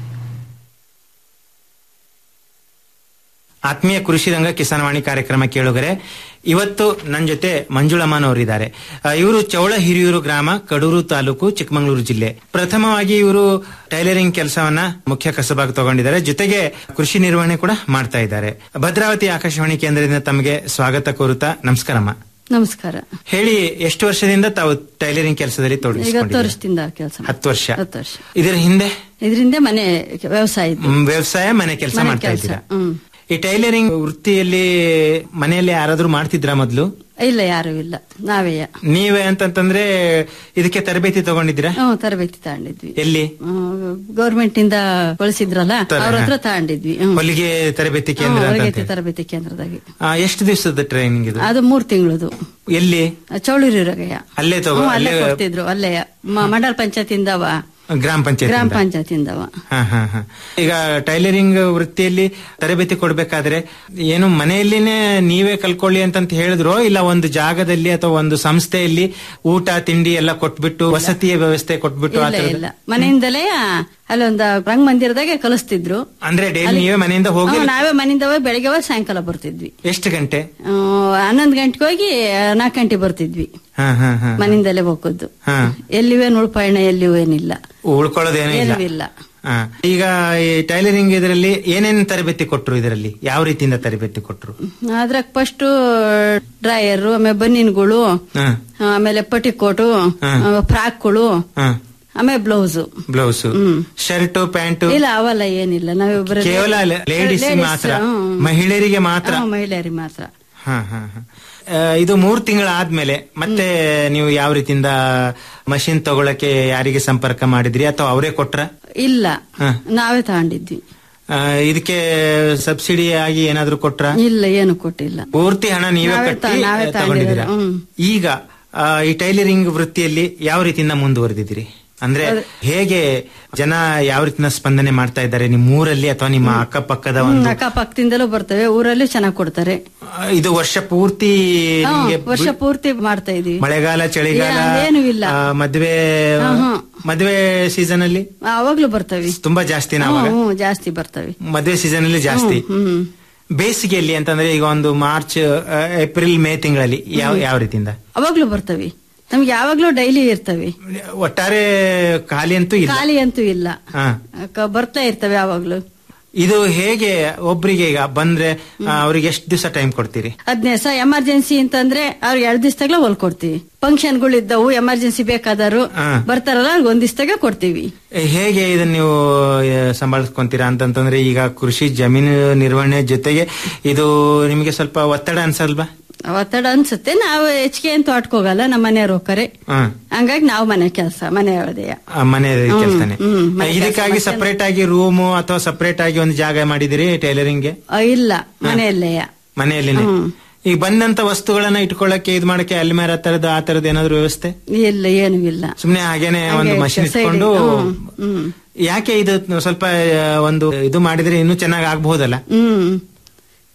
ಆತ್ಮೀಯ ಕೃಷಿ ರಂಗ ಕಿಸಾನವಾಣಿ ಕಾರ್ಯಕ್ರಮ ಕೇಳುಗರೆ ಇವತ್ತು ನನ್ನ ಜೊತೆ ಮಂಜುಳಮ್ಮನವರಿದ್ದಾರೆ ಇವರು ಚೌಳ ಹಿರಿಯೂರು ಗ್ರಾಮ ಕಡೂರು ತಾಲೂಕು ಚಿಕ್ಕಮಗಳೂರು ಜಿಲ್ಲೆ ಪ್ರಥಮವಾಗಿ ಇವರು ಟೈಲರಿಂಗ್ ಕೆಲಸವನ್ನ ಮುಖ್ಯ ಕಸಬಾಗಿ ತಗೊಂಡಿದ್ದಾರೆ ಜೊತೆಗೆ ಕೃಷಿ ನಿರ್ವಹಣೆ ಕೂಡ ಮಾಡ್ತಾ ಇದ್ದಾರೆ ಭದ್ರಾವತಿ ಆಕಾಶವಾಣಿ ಕೇಂದ್ರದಿಂದ ತಮಗೆ ಸ್ವಾಗತ ಕೋರುತ್ತಾ ನಮಸ್ಕಾರಮ್ಮ ನಮಸ್ಕಾರ ಹೇಳಿ ಎಷ್ಟು ವರ್ಷದಿಂದ ತಾವು ಟೈಲರಿಂಗ್ ಕೆಲಸದಲ್ಲಿ ಈಗ ಹತ್ತು ತೊಡಗಿಸಿಕೊಂಡಿದ್ದೀರಿ ವರ್ಷದಿಂದ ಕೆಲಸ ಹತ್ತು ವರ್ಷ ಹತ್ತು ವರ್ಷ ಇದರ ಹಿಂದೆ ಇದರಿಂದ ಮನೆ ವ್ಯವಸಾಯ ಇದ್ದು ಮ್, ವ್ಯವಸಾಯ ಮನೆ ಕೆಲಸ ಮನೆ ಮಾಡ್ತಾ ಕೆಲ್ಸ, ಇದ್ದೀರಾ ಹ್ಮ್. ಈ ಟೈಲರಿಂಗ್ ವೃತ್ತಿಯಲ್ಲಿ ಮನೆಯಲ್ಲಿ ಯಾರಾದ್ರೂ ಮಾಡ್ತಿದ್ರಾ ಮೊದ್ಲು ಇಲ್ಲ ಯಾರು ಇಲ್ಲ ನಾವೇ ನೀವೇ ಅಂತಂತಂದ್ರೆ ಇದಕ್ಕೆ ತರಬೇತಿ ತಗೊಂಡಿದ್ದೀರಾ ಹ್ಮ್ ತರಬೇತಿ ತಗೊಂಡಿದ್ವಿ ಎಲ್ಲಿ ಗೌರ್ಮೆಂಟ್ ಇಂದ ಕಳಿಸಿದ್ರಲ್ಲ ತರ- ಅವ್ರ ಹತ್ರ ತಗೊಂಡಿದ್ವಿ ಹ್ಮ್. ಹೊಲಿಗೆ ತರಬೇತಿ ಕೇಂದ್ರ ಹ್ಮ್, ಅಂತ ಹೊರಗೇತಿ ಅಂತ. ತರಬೇತಿ ಕೇಂದ್ರದಾಗಿ ಆ, ಎಷ್ಟು ದಿವಸದ ಟ್ರೈನಿಂಗ್ ಇದು ಅದು ಮೂರ್ ತಿಂಗಳದು ಎಲ್ಲಿ ಚೌಳಿರಗಯ್ಯ ಅಲ್ಲೇ ತಗೋ ಅಲ್ಲೇ ಅಲ್ಲೇ ಕೊಡ್ತಿದ್ರು ಅಲ್ಲೇ ಮ- ಮಂಡಲ ಪಂಚಾಯತಿಂದವ ಗ್ರಾಮ ಪಂಚಾಯತ್ ಗ್ರಾಮ ಪಂಚಾಯತಿಂದವ ಹಾ ಹಾ ಹಾ ಈಗ ಟೈಲರಿಂಗ್ ವೃತ್ತಿಯಲ್ಲಿ ತರಬೇತಿ ಕೊಡ್ಬೇಕಾದ್ರೆ ಏನು ಮನೆಯಲ್ಲಿನೇ ನೀವೇ ಕಲ್ಕೊಳ್ಳಿ ಅಂತಂತ ಹೇಳಿದ್ರು ಇಲ್ಲ ಒಂದು ಜಾಗದಲ್ಲಿ ಅಥವಾ ಒಂದು ಸಂಸ್ಥೆಯಲ್ಲಿ ಊಟ ತಿಂಡಿ ಎಲ್ಲ ಕೊಟ್ಬಿಟ್ಟು ವಸತಿಯ ವ್ಯವಸ್ಥೆ ಕೊಟ್ಬಿಟ್ಟು ಆ ಇಲ್ಲ ಥರದ್ದು? ಇಲ್ಲ ಮನೆಯಿಂದಲೇ ಅಲ್ಲೊಂದ ರಂಗ ಮಂದಿರದಾಗೆ ಕಲಿಸ್ತಿದ್ರು ಅಂದ್ರೆ ಡೈಲಿ ಅಲ್ಲಿ- ನೀವೇ ಮನೆಯಿಂದ ಹೋಗಿ ಹ್ಮ್, ನಾವೇ ಮನೆಯಿಂದ ಹೋಗಿ ಬೆಳಗ್ಗೆ ಹೋಗಿ ಸಾಯಂಕಾಲ ಬರ್ತಿದ್ವಿ ಎಷ್ಟು ಗಂಟೆ ಆ, ಹನ್ನೊಂದು ಗಂಟೆಗೆ ಹೋಗಿ ನಾಲ್ಕು ಗಂಟೆ ಬರ್ತಿದ್ವಿ ಹಾ ಹಾ ಹಾ ಮನೆಯಿಂದಲೇ ಹೋಗೋದು ಹಾ ಎಲ್ಲಿವೇ ಉಳ್ಪಾಯಣ ಎಲ್ಲಿಯೂ ಏನಿಲ್ಲ ಉಳ್ಕೊಳ್ಳೋದೇನೂ ಇಲ್ಲ ಏನೂ ಇಲ್ಲ ಹಾ. ಈಗ ಈ ಟೈಲರಿಂಗ್ ಇದರಲ್ಲಿ ಏನೇನ್ ತರಬೇತಿ ಕೊಟ್ರು ಇದರಲ್ಲಿ ಯಾವ ರೀತಿಯಿಂದ ತರಬೇತಿ ಕೊಟ್ರು ಅದ್ರಾಗ ಫಸ್ಟ್ ಡ್ರೈಯರ್ ಆಮೇಲೆ ಬನ್ನಿನ್ಗಳು ಹಾ ಆಮೇಲೆ ಪಟಿಕೋಟು ಹಾ. ಫ್ರಾಕ್ಗಳು ಹಾ ಆಮೇಲೆ ಬ್ಲೌಸು ಬ್ಲೌಸ್ ಶರ್ಟ್ ಪ್ಯಾಂಟ್ ಇಲ್ಲ ಅವೆಲ್ಲ ಏನಿಲ್ಲ ನಾವಿಬ್ಬರು ಕೇವಲ ಲೇಡೀಸ್ ಮಾತ್ರ ಮಹಿಳೆಯರಿಗೆ ಮಾತ್ರ ಮಹಿಳೆಯರಿಗೆ ಮಾತ್ರ ಹಾ ಹಾ ಹಾ. ಆ, ಇದು ಮೂರ್ ತಿಂಗಳಾದ್ಮೇಲೆ ಮತ್ತೆ ನೀವು ಯಾವ ರೀತಿಯಿಂದ ಮಷಿನ್ ತಗೊಳಕ್ಕೆ ಯಾರಿಗೆ ಸಂಪರ್ಕ ಮಾಡಿದ್ರಿ ಅಥವಾ ಅವರೇ ಕೊಟ್ರ ಇಲ್ಲ ಹಾ. ನಾವೇ ತಗೊಂಡಿದ್ವಿ ಆ, ಇದಕ್ಕೆ ಸಬ್ಸಿಡಿ ಆಗಿ ಏನಾದ್ರು ಕೊಟ್ರ ಇಲ್ಲ ಏನು ಕೊಟ್ಟಿಲ್ಲ ಪೂರ್ತಿ ಹಣ ನೀವೇ ನಾವೇ ತ- ಕಟ್ಟಿ ನಾವೇ ತಗೊಂಡಿದ್ದೀರಾ ತಗೊಂಡಿರೋದು, ಹ್ಮ್. ಈಗ ಆ, ಈ ಟೈಲರಿಂಗ್ ವೃತ್ತಿಯಲ್ಲಿ ಯಾವ ರೀತಿಯಿಂದ ಮುಂದುವರೆದಿದ್ದೀರಿ ಅಂದ್ರೆ ಹೇಗೆ ಜನ ಯಾವ ರೀತಿನ ಸ್ಪಂದನೆ ಮಾಡ್ತಾ ಇದ್ದಾರೆ ನಿಮ್ಮ ಊರಲ್ಲಿ ಅಥವಾ ನಿಮ್ಮ ಅಕ್ಕಪಕ್ಕದ ಹ್ಮ್, ಒಂದು ಅಕ್ಕಪಕ್ಕದಿಂದಲೂ ಬರ್ತವೆ ಊರಲ್ಲೂ ಚೆನ್ನಾಗಿ ಕೊಡ್ತಾರೆ ಆ, ಇದು ವರ್ಷ ಪೂರ್ತಿ ಹಾ, ನಿಮ್ಗೆ ವರ್ಷ ಪೂರ್ತಿ ಮಾಡ್ತಾ ಇದೀವಿ ಮಳೆಗಾಲ ಚಳಿಗಾಲ ಏನು ಇಲ್ಲ ಆ, ಮದ್ವೆ ಹಾ, ಹಾ. ಮದ್ವೆ ಸೀಸನ್ ಅಲ್ಲಿ ಅವಾಗ್ಲೂ ಬರ್ತವೆ ತುಂಬಾ ಜಾಸ್ತಿ ಹ್ಮ್, ಅವಾಗ ಹ್ಮ್, ಜಾಸ್ತಿ ಬರ್ತವೆ ಮದ್ವೆ ಸೀಸನ್ ಅಲ್ಲಿ ಜಾಸ್ತಿ ಹ್ಮ್, ಹ್ಮ್. ಬೇಸಿಗೆಯಲ್ಲಿ ಅಂತಂದ್ರೆ ಈಗ ಒಂದು ಮಾರ್ಚ್ ಆ, ಏಪ್ರಿಲ್ ಮೇ ತಿಂಗಳಲ್ಲಿ ಯಾವ ಯಾವ ರೀತಿಯಿಂದ ಅವಾಗ್ಲೂ ಬರ್ತವೆ ನಮ್ಗೆ ಯಾವಾಗ್ಲೂ ಡೈಲಿ ಇರ್ತವೆ ಒಟ್ಟಾರೆ ಖಾಲಿ ಅಂತೂ ಇಲ್ಲ ಖಾಲಿ ಅಂತೂ ಇಲ್ಲ ಹಾ. ಕ- ಬರ್ತಾ ಇರ್ತವೆ ಯಾವಾಗ್ಲೂ ಇದು ಹೇಗೆ ಒಬ್ರಿಗೆ ಈಗ ಬಂದ್ರೆ ಆ, ಅವ್ರಿಗೆ ಎಷ್ಟು ದಿವಸ ಟೈಮ್ ಕೊಡ್ತೀರಿ ಹದಿನೈದು ಸಹ ಎಮರ್ಜೆನ್ಸಿ ಅಂತಂದ್ರೆ ಅವ್ರಿಗೆ ಎರಡ್ ದಿವಸದಾಗ್ಲೇ ಹೊಲ್ಕೊಡ್ತೀವಿ ಫಂಕ್ಷನ್ಗಳು ಇದ್ದವು ಎಮರ್ಜೆನ್ಸಿ ಬೇಕಾದರು ಹಾ. ಬರ್ತಾರಲ್ಲ ಅವ್ರಿಗೆ ಒಂದ್ ದಿವಸದಾಗೆ ಕೊಡ್ತೀವಿ ಏ, ಹೇಗೆ ಇದನ್ನ ನೀವು ಆ, ಸಂಭಾಳಿಸ್ಕೊಂತೀರಾ ಅಂತಂತಂದ್ರೆ ಈಗ ಕೃಷಿ ಜಮೀನು ನಿರ್ವಹಣೆ ಜೊತೆಗೆ ಇದು ನಿಮಗೆ ಸ್ವಲ್ಪ ಒತ್ತಡ ಅನ್ಸಲ್ವಾ ಒತ್ತಡ ಅನ್ಸುತ್ತೆ ನಾವು ಹೆಚ್ಚಿಗೆ ಅಂತ ಹೋಗಲ್ಲ ನಮ್ಮ ಮನೆಯವ್ರು ಹೋಗ್ತಾರೆ ಹಾ ಹಂಗಾಗಿ ನಾವು ಮನೆ ಕೆಲಸ ಮನೆ ಒಳದೆಯ ಆ, ಮನೆ ಹ್ಮ್, ಕೆಲಸನೇ ಹ್ಮ್, ಮನೆ ಇದಕ್ಕಾಗಿ ಕೆಲ್ಸ ಸಪರೇಟ್ ಆಗಿ ರೂಮು ಅಥವಾ ಸಪರೇಟ್ ಆಗಿ ಒಂದು ಜಾಗ ಮಾಡಿದಿರಿ ಟೈಲರಿಂಗ್ಗೆ ಇಲ್ಲ ಮನೆಯಲ್ಲೆಯ ಮನೆಯಲ್ಲಿನೇ ಹ್ಮ್. ಈಗ ಬಂದಂತ ವಸ್ತುಗಳನ್ನ ಇಟ್ಕೊಳ್ಳಕ್ಕೆ ಇದು ಮಾಡಕ್ಕೆ ಅಲ್ಮೇರ ತರದ ಆ ತರದ ಏನಾದ್ರು ವ್ಯವಸ್ಥೆ ಇಲ್ಲ ಏನು ಇಲ್ಲ ಸುಮ್ನೆ ಹಾಗೇನೆ ಒಂದು ಹಾಗೆ ಮಷಿನ್ side ಇಟ್ಕೊಂಡು ಹ್ಮ್, ಹ್ಮ್. ಯಾಕೆ ಇದು ಸ್ವಲ್ಪ ಆ, ಒಂದು ಇದು ಮಾಡಿದ್ರೆ ಇನ್ನೂ ಚೆನ್ನಾಗಿ ಆಗ್ಬಹುದಲ್ಲ ಹ್ಮ್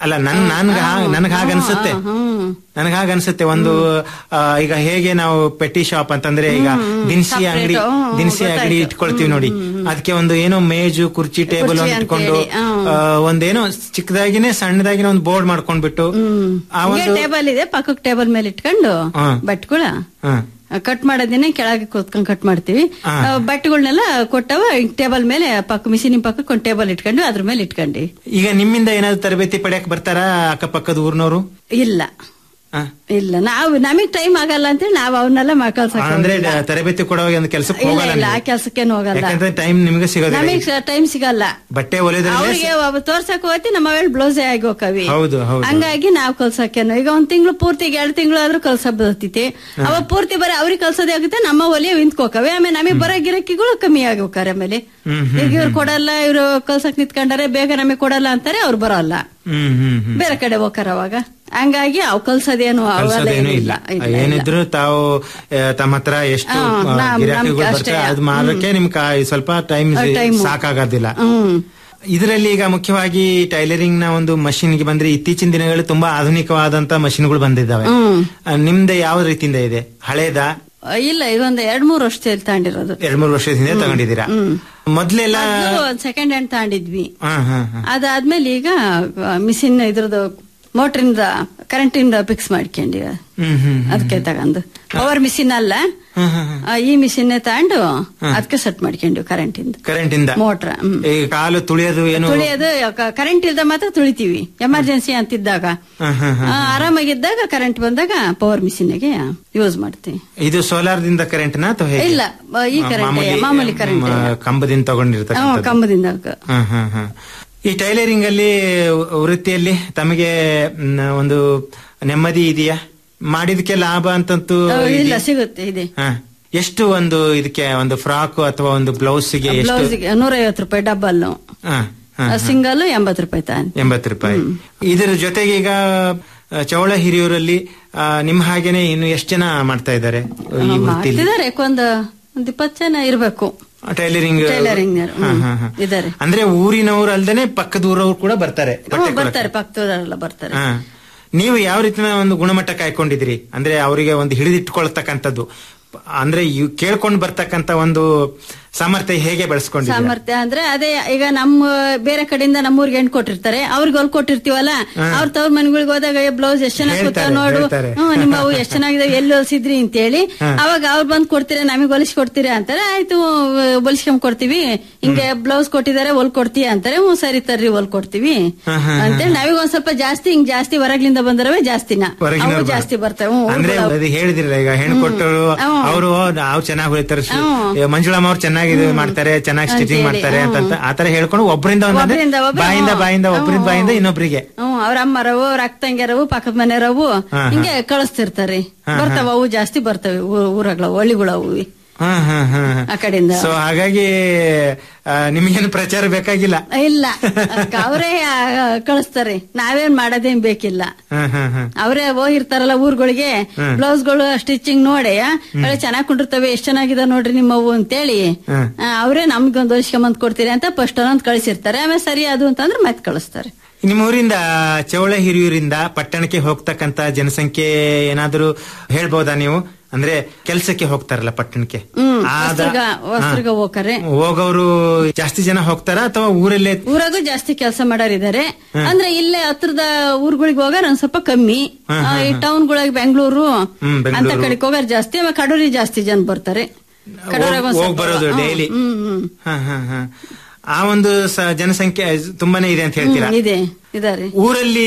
ಅಲ್ಲ ನನ್ ನನ್ಗ ನನಗ್ ಹಾಗ ಅನ್ಸುತ್ತೆ ನನಗ್ ಹಾಗ ಅನ್ಸುತ್ತೆ ಒಂದು ಆ, ಈಗ ಹೇಗೆ ನಾವು ಪೆಟ್ಟಿ ಶಾಪ್ ಅಂತಂದ್ರೆ ಈಗ ದಿನಸಿ Separate, ಅಂಗಡಿ ಹ್ಮ್, ದಿನಸಿ ಅಂಗಡಿ ಗೊತ್ತಾಯ್ತು. ಇಟ್ಕೊಳ್ತೀವಿ ನೋಡಿ ಅದಕ್ಕೆ ಒಂದು ಏನೋ ಮೇಜು ಕುರ್ಚಿ ಟೇಬಲ್ ಕುರ್ಚಿ ಒಂದು ಇಟ್ಕೊಂಡು ಅಂತೇಳಿ, ಹ್ಮ್. ಆ, ಒಂದೇನೋ ಚಿಕ್ಕದಾಗಿನೇ ಸಣ್ಣದಾಗಿನೇ ಒಂದು ಬೋರ್ಡ್ ಮಾಡ್ಕೊಂಡ್ ಬಿಟ್ಟು ಆ ಒಂದು ಟೇಬಲ್ ಇದೆ ಪಕ್ಕಕ್ಕೆ ಟೇಬಲ್ ಮೇಲೆ ಇಟ್ಕೊಂಡು ಹಾ. ಬಟ್ಗಳ ಹಾ. ಕಟ್ ಮಾಡೋದಿನ ಕೆಳಗೆ ಕೂತ್ಕೊಂಡು ಕಟ್ ಮಾಡ್ತೀವಿ ಹಾ. ಆ, ಬಟ್ಟೆಗಳ್ನೆಲ್ಲ ಕೊಟ್ಟವ ಟೇಬಲ್ ಮೇಲೆ ಪಕ್ಕ ಮಿಷಿನ್ ಪಕ್ಕಕ್ಕೆ ಒಂದು ಟೇಬಲ್ ಇಟ್ಕೊಂಡು ಅದ್ರ ಮೇಲೆ ಇಟ್ಕೊಂಡಿ ಈಗ ನಿಮ್ಮಿಂದ ಏನಾದ್ರು ತರಬೇತಿ ಪಡೆಯಕ್ ಬರ್ತಾರಾ ಅಕ್ಕಪಕ್ಕದ ಊರ್ನವರು ಇಲ್ಲ ಹಾ. ಇಲ್ಲ ನಾವು ನಮಗ್ ಟೈಮ್ ಆಗಲ್ಲ ಅಂತೇಳಿ ನಾವು ಅವನ್ನೆಲ್ಲ ಮಕ್ಕಳ್ಸಕ್ ಅಂದ್ರೆ ಹೋಗಿಲ್ಲ. ತರಬೇತಿ ಕೊಡುವಾಗ ಒಂದು ಕೆಲಸಕ್ಕೆ ಇಲ್ಲ ಹೋಗಲ್ಲ ಇಲ್ಲ ಆ ನೀವು. ಕೆಲ್ಸಕ್ಕೇನು ಹೋಗಲ್ಲ ಯಾಕಂದ್ರೆ ಟೈಮ್ ನಿಮ್ಗೆ ಸಿಗೋದಿಲ್ಲ ನಮಗ್ ಟೈಮ್ ಸಿಗಲ್ಲ ಬಟ್ಟೆ ಹೊಲಿದ್ರಲ್ಲೇ ಅವ್ರಿಗೆ ಒಬ್ಬ ತೋರ್ಸಕ್ ಹೋಗ್ತಿ ನಮ್ಮ ಅವೇಳ್ ಬ್ಲೌಸೇ ಆಗಿ ಹೋಕವಿ ಹೌದು, ಹೌದು. ಹಂಗಾಗಿ ನಾವ್ ಕಲ್ಸಕ್ಕೇನು ಈಗ ಒಂದ್ ತಿಂಗಳು ಪೂರ್ತಿ ಎರಡ್ ತಿಂಗಳು ಆದ್ರೂ ಕಲ್ಸ ಬರ್ತೈತಿ ಅವ ಪೂರ್ತಿ ಬರೀ ಅವ್ರಿಗೆ ಕಲ್ಸೋದೇ ಆಗುತ್ತೆ ನಮ್ಮ ಒಲಿಯ ವಿಂತ್ಕೋಕವೆ ಆಮೇಲೆ ನಮಗೆ ಬರೋ ಗಿರಕಿಗಳು ಕಮ್ಮಿ ಆಗಿ ಹೋಗ್ತಾರೆ ಆಮೇಲೆ ಹ್ಮ್, ಹ್ಮ್, ಈಗ ಇವ್ರು ಕೊಡಲ್ಲ ಇವ್ರು ಕಲ್ಸಕ್ ನಿಂತ್ಕೊಂಡಾರೆ ಬೇಗ ನಮಗೆ ಕೊಡಲ್ಲ ಅಂತಾರೆ ಅವ್ರು ಬರೋಲ್ಲ ಹ್ಮ್ ಹ್ಮ್ ಹ್ಮ್ ಬೇರೆ ಕಡೆ ಹೋಗ್ತಾರ ಅವಾಗ ಹಂಗಾಗಿ ಅವ್ ಕಲ್ಸೋದೇನು ಅವೆಲ್ಲ ಕಲ್ಸೋದೇನು ಏನು ಇಲ್ಲ ಇಲ್ಲ ಇಲ್ಲ, ಇಲ್ಲ. ಏನಿದ್ರು ತಾವು ಆ, ತಮ್ಮ ಹತ್ರ ಎಷ್ಟು ಹಾ, ಆ, ನಮ್- ಗಿರಾಕಿಗಳು ನಮ್ಗೆ ಬರ್ತಾರೆ ಅಷ್ಟೇ. ಅದು ಮಾರಕ್ಕೆ ನಿಮ್ ಸ್ವಲ್ಪ ಟೈಮ್ ಆ, time. ಸಾಕಾಗೋದಿಲ್ಲ ಹ್ಮ್ ಇದರಲ್ಲಿ ಈಗ ಮುಖ್ಯವಾಗಿ ಟೈಲರಿಂಗ್ ನ ಒಂದು machine ಗೆ ಬಂದ್ರೆ ಇತ್ತೀಚಿನ ದಿನಗಳಲ್ಲಿ ತುಂಬಾ ಆಧುನಿಕವಾದಂತ ಮಷಿನ್ಗಳು ಬಂದಿದ್ದಾವೆ ಹ್ಮ್. ಆ, ನಿಮ್ದು ಯಾವ ರೀತಿಯಿಂದ ಇದೆ ಹಳೇದ ಆ, ಇಲ್ಲ ಇದೊಂದ್ ಎರಡ್ ಮೂರ್ ವರ್ಷದಲ್ಲಿ ತಗೊಂಡಿರೋದು ಎರಡ್ ಮೂರು ವರ್ಷದ ಹಿಂದೆ ತಗೊಂಡಿದ್ದೀರಾ ಮೊದ್ಲೆಲ್ಲ ಸೆಕೆಂಡ್ ಹ್ಯಾಂಡ್ ತಗೊಂಡಿದ್ವಿ ಹಾ ಹಾ ಹಾ ಅದಾದ್ಮೇಲೆ ಈಗ ಮಿಷಿನ್ ಇದ್ರದ್ದು ಮೋಟ್ರಿಂದ ಕರೆಂಟಿಂದ ಫಿಕ್ಸ್ ಮಾಡ್ಕೊಂಡಿ ಹ್ಮ್ ಹ್ಮ್ ಅದಕ್ಕೆ ತಗೊಂಡು ಪವರ್ ಮಿಷಿನ್ ಅಲ್ಲ ಹ್ಮ್ ಹ್ಮ್ ಹ್ಮ್. ಆ, ಈ ಮಿಷಿನ್ ತಗೊಂಡು ಅದಕ್ಕೆ ಸೆಟ್ ಮಾಡ್ಕೊಂಡ್ವಿ ಕರೆಂಟ್ ಇಂದ ಕರೆಂಟ್ ಇಂದ ಮೋಟ್ರ ಹ್ಮ್. ಈ ಕಾಲು ತುಳಿಯೋದು ಏನು ತುಳಿಯೋದು ಕರೆಂಟ್ ಇಲ್ದ ಮಾತ್ರ ತುಳಿತೀವಿ ಎಮರ್ಜೆನ್ಸಿ ಅಂತಿದ್ದಾಗ ಹಾ, ಹಾ, ಹಾ. ಆ, ಆರಾಮಾಗಿದ್ದಾಗ ಕರೆಂಟ್ ಬಂದಾಗ ಪವರ್ ಮಿಷಿನ್ಗೆ ಯೂಸ್ ಮಾಡ್ತೀವಿ ಇದು ಸೋಲಾರ್ ದಿಂದ ಕರೆಂಟ್ ನ ಅಥವಾ ಹೇಗೆ ಇಲ್ಲ ಆ, ಈ ಆ, ಕರೆಂಟ್ ಮಾಮೂಲಿ ಕರೆಂಟ್ ಮ, ಕಂಬದಿಂದ ತಗೊಂಡಿರ್ತಕ್ಕಂಥದ್ದು ಕಂಬದಿಂದ ಹ, ಹ, ಹ. ಈ ಟೈಲರಿಂಗ್ ಅಲ್ಲಿ ವೃತ್ತಿಯಲ್ಲಿ ತಮಗೆ ಮ್, ಒಂದು ನೆಮ್ಮದಿ ಇದೆಯಾ ಮಾಡಿದಕ್ಕೆ ಲಾಭ ಅಂತಂತೂ ಆ, ಇಲ್ಲ ಇದೆಯಾ? ಸಿಗುತ್ತೆ ಇದೆ ಹ. ಎಷ್ಟು ಒಂದು ಇದಕ್ಕೆ ಒಂದು ಫ್ರಾಕ್ ಅಥವಾ ಒಂದು ಬ್ಲೌಸ್ಗೆ ಎಷ್ಟು ಬ್ಲೌಸ್ಗೆ ನೂರೈವತ್ತು ರೂಪಾಯಿ ಡಬಲ್ ಹ, ಹ, ಹ. ಸಿಂಗಲ್ ಎಂಬತ್ತು ರೂಪಾಯಿ ತಾನೆ ಎಂಬತ್ತು ರೂಪಾಯಿ ಇದರ ಜೊತೆಗೆ ಈಗ ಆ, ಚೌಳ ಹಿರಿಯೂರಲ್ಲಿ ಆ, ನಿಮ್ಮ ಹಾಗೇನೆ ಇನ್ನು ಎಷ್ಟು ಜನ ಮಾಡ್ತಾ ಇದ್ದಾರೆ ಈ ವೃತ್ತಿಲಿ ಮಾಡ್ತಿದ್ದಾರೆ ಒಂದು ಒಂದ್ ಇಪ್ಪತ್ತು ಜನ ಇರ್ಬೇಕು ಟೈಲರಿಂಗ್ ಟೈಲರಿಂಗ್ ಹ, ಹ, ಹ. ಇದಾರೆ ಅಂದ್ರೆ ಊರಿನವರು ಅಲ್ದೇನೆ ಪಕ್ಕದ ಊರವ್ರು ಕೂಡ ಬರ್ತಾರೆ ಬಟ್ಟೆ ಹ್ಮ್, ಕೊಡಕ್ಕೆ. ಬರ್ತಾರೆ ಪಕ್ಕದವರೆಲ್ಲ ಬರ್ತಾರೆ ಹಾ. ನೀವು ಯಾವ ರೀತಿಯ ಒಂದು ಗುಣಮಟ್ಟ ಕಾಯ್ಕೊಂಡಿದ್ದೀರಿ ಅಂದ್ರೆ ಅವರಿಗೆ ಒಂದು ಹಿಡಿದಿಟ್ಕೊಳ್ತಕ್ಕಂಥದ್ದು ಅಂದ್ರೆ ಇವ್ ಕೇಳ್ಕೊಂಡು ಬರ್ತಕ್ಕಂತ ಒಂದು ಸಾಮರ್ಥ್ಯ ಹೇಗೆ ಬೆಳೆಸ್ಕೊಂಡಿದ್ದೀರಾ ಸಾಮರ್ಥ್ಯ ಅಂದ್ರೆ ಅದೇ ಈಗ ನಮ್ಮ ಬೇರೆ ಕಡೆಯಿಂದ ನಮ್ಮೂರ್ಗೆ ಹೆಣ್ ಕೊಟ್ಟಿರ್ತಾರೆ ಅವ್ರಿಗೆ ಹೊಲ್ ಕೊಟ್ಟಿರ್ತೀವಲ್ಲ ಹಾ. ಅವ್ರ ತವ್ರ ಮನೆಗಳಿಗೆ ಹೋದಾಗ ಬ್ಲೌಸ್ ಎಷ್ಟ್ ಚೆನ್ನಾಗಿ ಹೇಳ್ತಾರೆ, ಕೂತಾವ ನೋಡು ಹೇಳ್ತಾರೆ. ಹ್ಮ್ ನಿಮ್ಮ ಅವು ಎಷ್ಟ್ ಚೆನ್ನಾಗಿದೆ ಎಲ್ಲಿ ಹೊಲ್ಸಿದ್ರಿ ಅಂತೇಳಿ ಹಾ. ಅವಾಗ ಅವ್ರು ಬಂದ್ ಕೊಡ್ತೀರಾ ನಮಗೆ ಹೊಲಿಸಿ ಕೊಡ್ತೀರಾ ಅಂತಾರೆ ಆಯ್ತು ಹೊಲಿಸ್ಕೊಂಡ್ ಕೊಡ್ತೀವಿ ಹಿಂಗೆ ಬ್ಲೌಸ್ ಕೊಟ್ಟಿದ್ದಾರೆ ಹೊಲ್ ಕೊಡ್ತೀಯ ಅಂತಾರೆ ಹ್ಞೂ ಸರಿ ತರ್ರಿ ಹೊಲ್ ಕೊಡ್ತೀವಿ ಹಾ, ಹಾ, ಹಾ. ಅಂತೇಳಿ ನಾವೀಗ ಒಂದ್ ಸ್ವಲ್ಪ ಜಾಸ್ತಿ ಹಿಂಗ್ ಜಾಸ್ತಿ ಹೊರಗ್ಲಿಂದ ಬಂದಿರವೆ ಜಾಸ್ತಿನ ಹೊರಗಿನವ್ರು ಅವು ಬರ್- ಜಾಸ್ತಿ ಬರ್ತವೆ ಹ್ಞೂ ಅಂದ್ರೆ ಊರುಗಳು. ಅದು ಹೇಳಿದಿರಲ್ಲ ಈಗ ಹೆಣ್ಣು ಕೊಟ್ಟರು ಹ್ಮ್. ಅವರು ನಾವು ಚೆನ್ನಾಗಿ ಹೊಲಿತಾರೆ ಶ್ರೀ- ಹ್ಮ್. ಈಗ ಮಂಜುಳಮ್ಮ ಅವ್ರು ಚೆನ್ನಾಗಿ ಇದು ಮಾಡ್ತಾರೆ ಚೆನ್ನಾಗಿ ಸ್ಟಿಚಿಂಗ್ ಅಂತೇಳಿ, ಮಾಡ್ತಾರೆ ಅಂತ ಹ್ಮ್. ಆತರ ಹೇಳ್ಕೊಂಡು ಒಬ್ಬರಿಂದ ಒಂದಂದ್ರೆ ಒಬ್ರಿಂದ ಒಬ್ರು, ಬಾಯಿಂದ ಹ್ಮ್. ಬಾಯಿಂದ ಒಬ್ಬರಿಂದ ಹ್ಮ್, ಬಾಯಿಂದ ಹ್ಮ್. ಇನ್ನೊಬ್ರಿಗೆ ಹ್ಮ್ ಅವ್ರ ಅಮ್ಮರವು ಅವ್ರ ಅಕ್ಕಂಗ್ಯರವು ಪಕ್ಕದ ಮನೆಯರವು ಹಾ, ಹಾ. ಹಿಂಗೆ ಕಳಿಸ್ತಿರ್ತಾರೆ ಹಾ, ಬರ್ತಾವ ಅವು ಜಾಸ್ತಿ ಬರ್ತವೆ ಊ- ಊರಗಳ ಹಳ್ಳಿಗಳವು ಹಾ ಹಾ ಹಾ ಆ ಕಡೆಯಿಂದ ಸೊ ಹಾಗಾಗಿ ಆ, ನಿಮಗೇನು ಪ್ರಚಾರ ಬೇಕಾಗಿಲ್ಲ ಇಲ್ಲ ಅದ್ಕ ಅವರೇ ಕಳಿಸ್ತಾರೆ ನಾವೇನ್ ಮಾಡೋದೇನ್ ಬೇಕಿಲ್ಲ ಹಾ ಹಾ ಹಾ ಅವರೇ ಹೋಗಿರ್ತಾರಲ್ಲ ಊರ್ಗಳಿಗೆ ಹ್ಮ್. ಬ್ಲೌಸ್ಗಳು ಸ್ಟಿಚಿಂಗ್ ನೋಡಿ ಒಳ್ಳೆ ಚೆನ್ನಾಗ್ ಕುಂಡಿರ್ತವೆ ಎಷ್ಟ್ ಚೆನ್ನಾಗಿದೆ ನೋಡ್ರಿ ನಿಮ್ಮವು ಅಂತೇಳಿ ಹ್ಮ್. ಆ, ಅವರೇ ನಮ್ಗೊಂದು ಹೊಲಿಸ್ಕೊಂಬಂದ್ ಕೊಡ್ತೀರಿ ಅಂತ ಫಸ್ಟ್ ಒಂದೊಂದ್ ಕಳಿಸಿರ್ತಾರೆ ಆಮೇಲೆ ಸರಿ ಅದು ಅಂತಂದ್ರೆ ಮತ್ತೆ ಕಳಿಸ್ತಾರೆ ನಿಮ್ಮ ಊರಿಂದ ಚೌಳ ಹಿರಿಯೂರಿಂದ ಪಟ್ಟಣಕ್ಕೆ ಹೋಗ್ತಕ್ಕಂತ ಜನಸಂಖ್ಯೆ ಏನಾದರೂ ಹೇಳ್ಬೋದಾ ನೀವು ಅಂದ್ರೆ ಕೆಲ್ಸಕ್ಕೆ ಹೋಗ್ತಾರಲ್ಲ ಪಟ್ಟಣಕ್ಕೆ ಹ್ಮ್ ಆದ- ವಸ್ತ್ರಗ ವಸ್ತ್ರಗ ಹಾ. ಹೋಗ್ತಾರೆ ಹೋಗೋರು ಜಾಸ್ತಿ ಜನ ಹೋಗ್ತಾರ ಅಥವಾ ಊರಲ್ಲೇ ಊರಾಗೂ ಜಾಸ್ತಿ ಕೆಲಸ ಮಾಡೋರಿದ್ದಾರೆ ಹ್ಮ್. ಅಂದ್ರೆ ಇಲ್ಲೇ ಹತ್ರದ ಊರುಗಳಿಗೆ ಹೋಗಾರ ಒಂದ್ ಸ್ವಲ್ಪ ಕಮ್ಮಿ ಹ್ಮ್, ಆ, ಈ ಹ್ಮ್, ಟೌನ್ಗಳಿಗೆ ಬೆಂಗಳೂರು ಹ್ಮ್, ಅಂತ ಬೆಂಗಳೂರು. ಕಡೆಗೆ ಹೋಗಾರ ಜಾಸ್ತಿ ಆಮೇಲೆ ಕಡೂರಿ ಜಾಸ್ತಿ ಜನ ಬರ್ತಾರೆ ಕಡೂರಾಗ ಒಂದ್ ಹೋಗ್ ಸ್ವಲ್ಪ- ಬರೋದು ಹ್ಮ್, ಡೈಲಿ ಹ್ಮ್ ಹ್ಮ್ ಹಾ ಹಾ ಹಾ ಆ ಒಂದು ಸ- ಜನಸಂಖ್ಯೆ ತುಂಬಾನೇ ಇದೆ ಅಂತ ಹೇಳ್ತೀರಾ ಹ್ಮ್, ಇದೆ ಇದಾರೆ ಊರಲ್ಲಿ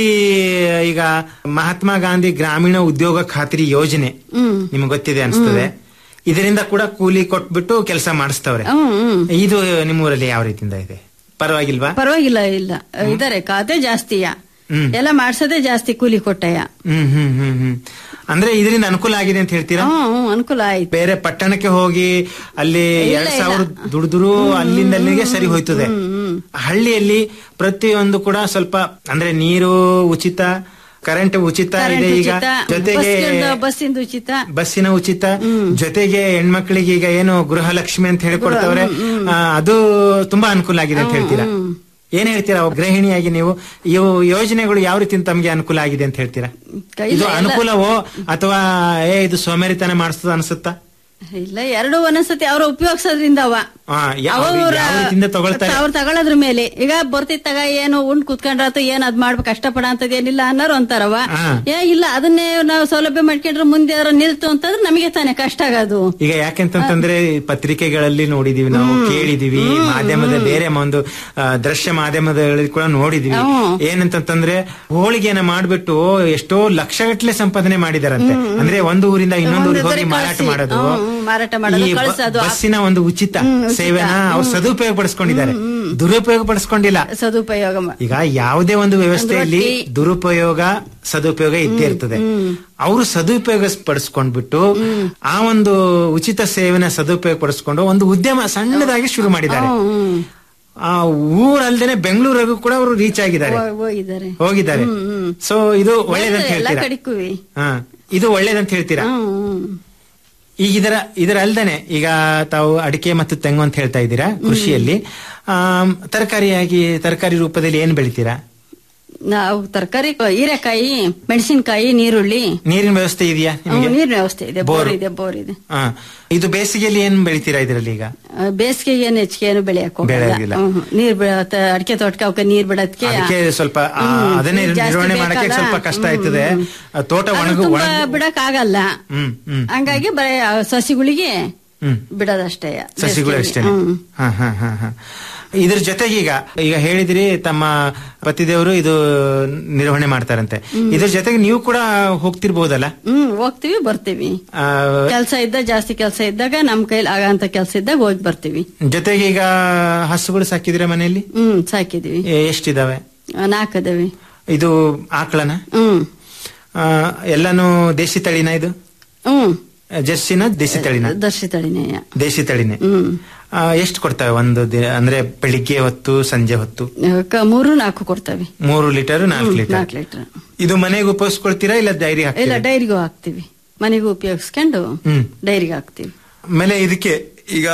ಈಗ ಮಹಾತ್ಮ ಗಾಂಧಿ ಗ್ರಾಮೀಣ ಉದ್ಯೋಗ ಖಾತ್ರಿ ಯೋಜನೆ ಹ್ಮ್ ನಿಮ್ಗೆ ಗೊತ್ತಿದೆ ಅನ್ಸ್ತದೆ ಇದರಿಂದ ಕೂಡ ಕೂಲಿ ಕೊಟ್ಬಿಟ್ಟು ಕೆಲಸ ಮಾಡಿಸ್ತವ್ರೆ ಹ್ಮ್ ಹ್ಮ್ ಇದು ನಿಮ್ಮ ಊರಲ್ಲಿ ಯಾವ ರೀತಿಯಿಂದ ಇದೆ ಪರವಾಗಿಲ್ವಾ ಪರವಾಗಿಲ್ಲ ಇಲ್ಲ ಇದಾರೆ ಖಾತೆ ಜಾಸ್ತಿಯ ಹ್ಮ್. ಎಲ್ಲ ಮಾಡ್ಸೋದೇ ಜಾಸ್ತಿ ಕೂಲಿ ಕೊಟ್ಟಯ ಹ್ಮ್ ಹ್ಮ್ ಹ್ಮ್ ಹ್ಮ್ ಅಂದ್ರೆ ಇದರಿಂದ ಅನುಕೂಲ ಆಗಿದೆ ಅಂತ ಹೇಳ್ತೀರಾ ಹ್ಮ್ ಹ್ಮ್, ಅನುಕೂಲ ಆಯ್ತು ಬೇರೆ ಪಟ್ಟಣಕ್ಕೆ ಹೋಗಿ ಅಲ್ಲಿ ಇಲ್ಲ, ಎರಡ್ ಇಲ್ಲ. ಸಾವಿರ ದುಡಿದ್ರು ಅಲ್ಲಿಂದ ಅಲ್ಲಿಗೆ ಸರಿ ಹೋಯ್ತದೆ ಹಳ್ಳಿಯಲ್ಲಿ ಪ್ರತಿಯೊಂದು ಕೂಡ ಸ್ವಲ್ಪ ಅಂದ್ರೆ ನೀರು ಉಚಿತ ಕರೆಂಟ್ ಉಚಿತ ಕರೆಂಟ್ ಇದೆ ಈಗ ಉಚಿತ ಜೊತೆಗೆ ಬಸ್ಸಿಂದ- ಬಸ್ಸಿಂದ ಉಚಿತ ಬಸ್ಸಿನ ಉಚಿತ ಜೊತೆಗೆ ಹೆಣ್ಮಕ್ಳಿಗೆ ಈಗ ಏನು ಗೃಹಲಕ್ಷ್ಮಿ ಅಂತ ಹೇಳಿ ಕೊಡ್ತವ್ರೆ ಆ, ಅದು ತುಂಬಾ ಅನುಕೂಲ ಆಗಿದೆ ಅಂತ ಹೇಳ್ತೀರಾ ಏನ್ ಹೇಳ್ತೀರಾ ಒಬ್ಬ ಗೃಹಿಣಿಯಾಗಿ ನೀವು ಇವು ಯೋಜನೆಗಳು ಯಾವ ರೀತಿ ತಮಗೆ ಅನುಕೂಲ ಆಗಿದೆ ಅಂತ ಹೇಳ್ತೀರಾ ಕೈ- ಇದು ಇಲ್ಲ, ಎಲ್ಲ- ಅನುಕೂಲವೋ ಅಥವಾ ಏ ಇದು ಸೋಮೇರಿತನ ಮಾಡಿಸ್ತದ ಅನ್ಸುತ್ತಾ ಇಲ್ಲ ಎರಡು ಒಂದೊಂದ್ಸತಿ ಅವ್ರು ಉಪಯೋಗಿಸೋದ್ರಿಂದ ಅವ ಆ, ಯಾ- ಅವ ಅವ್ರು ಅವ್ರ- ಯಾವ ರೀತಿಯಿಂದ ತಗೊಳ್ತಾರೆ ಅವ್ರು ತಗೊಳ್ಳೋದ್ರ ಮೇಲೆ ಈಗ ಬರ್ತಿತ್ತಾಗ ಏನು ಉಂಡ್ ಕುತ್ಕೊಂಡ್ರಾತು ಏನ್ ಅದ್ ಮಾಡ್ಬೇಕು ಕಷ್ಟಪಡ ಅಂತದ್ ಏನಿಲ್ಲ ಅನ್ನೋರು ಅಂತಾರವ ಹಾ. ಏ ಇಲ್ಲ ಅದನ್ನೇ ನಾವು ಸೌಲಭ್ಯ ಮಾಡ್ಕೊಂಡ್ರೆ ಮುಂದೆ ಅವ್ರ ನಿಲ್ತು ಅಂತಂದ್ರೆ ನಮಗೆ ತಾನೇ ಕಷ್ಟ ಆಗೋದು ಈಗ ಯಾಕೆಂತಂತಂದ್ರೆ ಈ ಪತ್ರಿಕೆಗಳಲ್ಲಿ ನೋಡಿದೀವಿ ನಾವು ಕೇಳಿದೀವಿ ಮಾಧ್ಯಮದ ಬೇರೆ ಒಂದು ಆ, ದೃಶ್ಯ ಮಾಧ್ಯಮದಲ್ಲಿ ಕೂಡ ನೋಡಿದೀವಿ ಏನಂತಂತಂದ್ರೆ ಹೋಳಿಗೆನ ಮಾಡ್ಬಿಟ್ಟು ಎಷ್ಟೋ ಲಕ್ಷಗಟ್ಲೆ ಸಂಪಾದನೆ ಮಾಡಿದಾರಂತೆ ಅಂದ್ರೆ ಒಂದು ಊರಿಂದ ಇನ್ನೊಂದು ಊರಿಗೆ ಹೋಗಿ ಮಾರಾಟ ಮಾಡೋದು ಹ್ಮ್, ಮಾರಾಟ ಮಾಡೋದು ಈ ಬ- ಕಳ್ಸೋದು ಬಸ್ಸಿನ ಒಂದು ಉಚಿತ ಉಚಿತ. ಸೇವೆನ ಅವ್ರು ಸದುಪಯೋಗ ಪಡಿಸ್ಕೊಂಡಿದ್ದಾರೆ ದುರುಪಯೋಗ ಪಡಿಸ್ಕೊಂಡಿಲ್ಲ ಸದುಪಯೋಗ ಮಾ- ಈಗ ಯಾವುದೇ ಒಂದು ವ್ಯವಸ್ಥೆಯಲ್ಲಿ ಒಂದು ರೊಟ್ಟಿ. ದುರುಪಯೋಗ ಸದುಪಯೋಗ ಇದ್ದೇ ಇರ್ತದೆ ಅವರು ಸದುಪಯೋಗ ಪಡಿಸ್ಕೊಂಡ್ಬಿಟ್ಟು ಆ ಒಂದು ಉಚಿತ ಸೇವೆನ ಸದುಪಯೋಗ ಪಡಿಸ್ಕೊಂಡು ಒಂದು ಉದ್ಯಮ ಸಣ್ಣದಾಗಿ ಶುರು ಮಾಡಿದ್ದಾರೆ ಆ ಊರಲ್ದೇನೆ ಬೆಂಗಳೂರಿಗೂ ಕೂಡ ಅವರು ರೀಚ್ ಆಗಿದ್ದಾರೆ ಹೋ- ಹೋಗಿದ್ದಾರೆ ಹೋಗಿದ್ದಾರೆ ಹ್ಮ್, ಹ್ಮ್. ಸೊ ಇದು ಒಳ್ಳೇದಂತ ಎಲ್ಲ ಹೇಳ್ತೀರಾ ಕಡಿಕುವಿ ಹಾ ಇದು ಒಳ್ಳೇದಂತ ಹೇಳ್ತೀರಾ ಹ್ಮ್ ಈಗ ಇದರ ಇದರ ಅಲ್ದೇನೆ ಈಗ ತಾವು ಅಡಿಕೆ ಮತ್ತು ತೆಂಗು ಅಂತ ಹೇಳ್ತಾ ಇದ್ದೀರಾ ಕೃಷಿಯಲ್ಲಿ ಆಮ್, ತರಕಾರಿಯಾಗಿ ತರಕಾರಿ ರೂಪದಲ್ಲಿ ಏನ್ ಬೆಳಿತೀರಾ ನಾವು ತರಕಾರಿ ಹೀರೆಕಾಯಿ ಮೆಣಸಿನಕಾಯಿ ನೀರುಳ್ಳಿ ನೀರಿನ ವ್ಯವಸ್ಥೆ ಇದೆಯಾ ಹ್ಮ್, ನಿಮಗೆ ನೀರಿನ ವ್ಯವಸ್ಥೆ ಇದೆ ಬೋರ್. ಬೋರ್ ಇದೆ ಬೋರ್ ಇದೆ ಹಾ ಇದು ಬೇಸಿಗೆಯಲ್ಲಿ ಏನ್ ಬೆಳಿತೀರಾ ಇದರಲ್ಲಿ ಈಗ ಆ, ಬೇಸಿಗೆಗೆ ಏನು ಹೆಚ್ಚಿಗೆ ಏನು ಬೆಳೆಯಕ್ ಬೆಳೆಯೋದಿಲ್ಲ. ಹೋಗಲ್ಲ ಹ್ಮ್, ನೀರ್ ಬಿಡ ಅಡಿಕೆ ತೋಟಕ್ಕೆ ಅವಕ್ಕೆ ನೀರ್ ಬಿಡೋದಕ್ಕೆ ಅದಕ್ಕೆ ಸ್ವಲ್ಪ ಆ, ಹ್ಮ್, ಅದನ್ನೇ ನೀರ್ ಜಾಸ್ತಿ ನಿರ್ವಹಣೆ ಮಾಡಕ್ಕೆ ಬೇಕಲ್ಲ. ಸ್ವಲ್ಪ ಕಷ್ಟ ಹ್ಮ್, ಆಯ್ತದೆ ಹ್ಮ್. ಆ, ತೋಟ ಅದು ಒಣಗು ತುಂಬಾ ಒಣಗು ಬಿಡಕ್ ಆಗಲ್ಲ ಹ್ಮ್ ಹ್ಮ್ ಹಂಗಾಗಿ ಬರೀ ಆ ಸಸಿಗಳಿಗೆ ಹ್ಮ್ ಬಿಡೋದಷ್ಟೇ ಸಸಿಗಳು ಅಷ್ಟೇ ಹ್ಮ್. ಹಾ ಹಾ ಹಾ ಹಾ ಇದ್ರ ಜೊತೆಗೆ ಈಗ ಈಗ ಹೇಳಿದ್ರಿ ತಮ್ಮ ಪತಿದೇವರು ಇದು ನಿರ್ವಹಣೆ ಮಾಡ್ತಾರಂತೆ ಇದ್ರ ಜೊತೆಗೆ ನೀವು ಕೂಡ ಹೋಗ್ತಿರ್ಬೋದಲ್ಲ ಹ್ಮ್ ಹೋಗ್ತಿವಿ ಬರ್ತೀವಿ ಆ, ಕೆಲಸ ಇದ್ದ ಜಾಸ್ತಿ ಕೆಲಸ ಇದ್ದಾಗ ನಮ್ ಕೈಲಿ ಆಗಂತ ಕೆಲಸ ಇದ್ದಾಗ ಹೋಗಿ ಬರ್ತೀವಿ ಜೊತೆಗೆ ಈಗ ಹಸುಗಳು ಸಾಕಿದಿರ ಮನೆಯಲ್ಲಿ ಹ್ಮ್ ಸಾಕಿದೀವಿ ಎ- ಎಷ್ಟಿದಾವೆ ನಾಲ್ಕದವಿ ಇದು ಆಕಳನ ಹ್ಮ್ ಆ, ಎಲ್ಲಾನು ದೇಶಿ ತಳಿನ ಇದು ಹ್ಮ್ ಜರ್ಸಿನ ದೇಶಿ ತಳಿನ ದರ್ಶಿ ತಳಿನೇಯ ದೇಶಿ ತಳಿನೇ ಹ್ಮ್ ಆ, ಎಷ್ಟು ಕೊಡ್ತವೆ ಒಂದು ದಿನ ಅಂದ್ರೆ ಬೆಳಿಗ್ಗೆ ಹೊತ್ತು ಸಂಜೆ ಹೊತ್ತು ಕ- ಮೂರು ನಾಲ್ಕು ಕೊಡ್ತೇವೆ ಮೂರು ಲೀಟರ್ ನಾಲ್ಕು ಲೀಟರ್ ನಾಲ್ಕು ಲೀಟರ್ ಇದು ಮನೆಗೆ ಉಪಯೋಗಿಸ್ಕೊಳ್ತೀರಾ ಇಲ್ಲ ಡೈರಿ ಇಲ್ಲ ಹಾಕ್ತೀರಾ ಡೈರಿಗೂ ಹಾಕ್ತಿವಿ ಮನೆಗೂ ಉಪಯೋಗಿಸ್ಕೊಂಡು ಹ್ಮ್ ಡೈರಿಗೆ ಹಾಕ್ತಿವಿ ಆಮೇಲೆ ಇದಕ್ಕೆ ಈಗ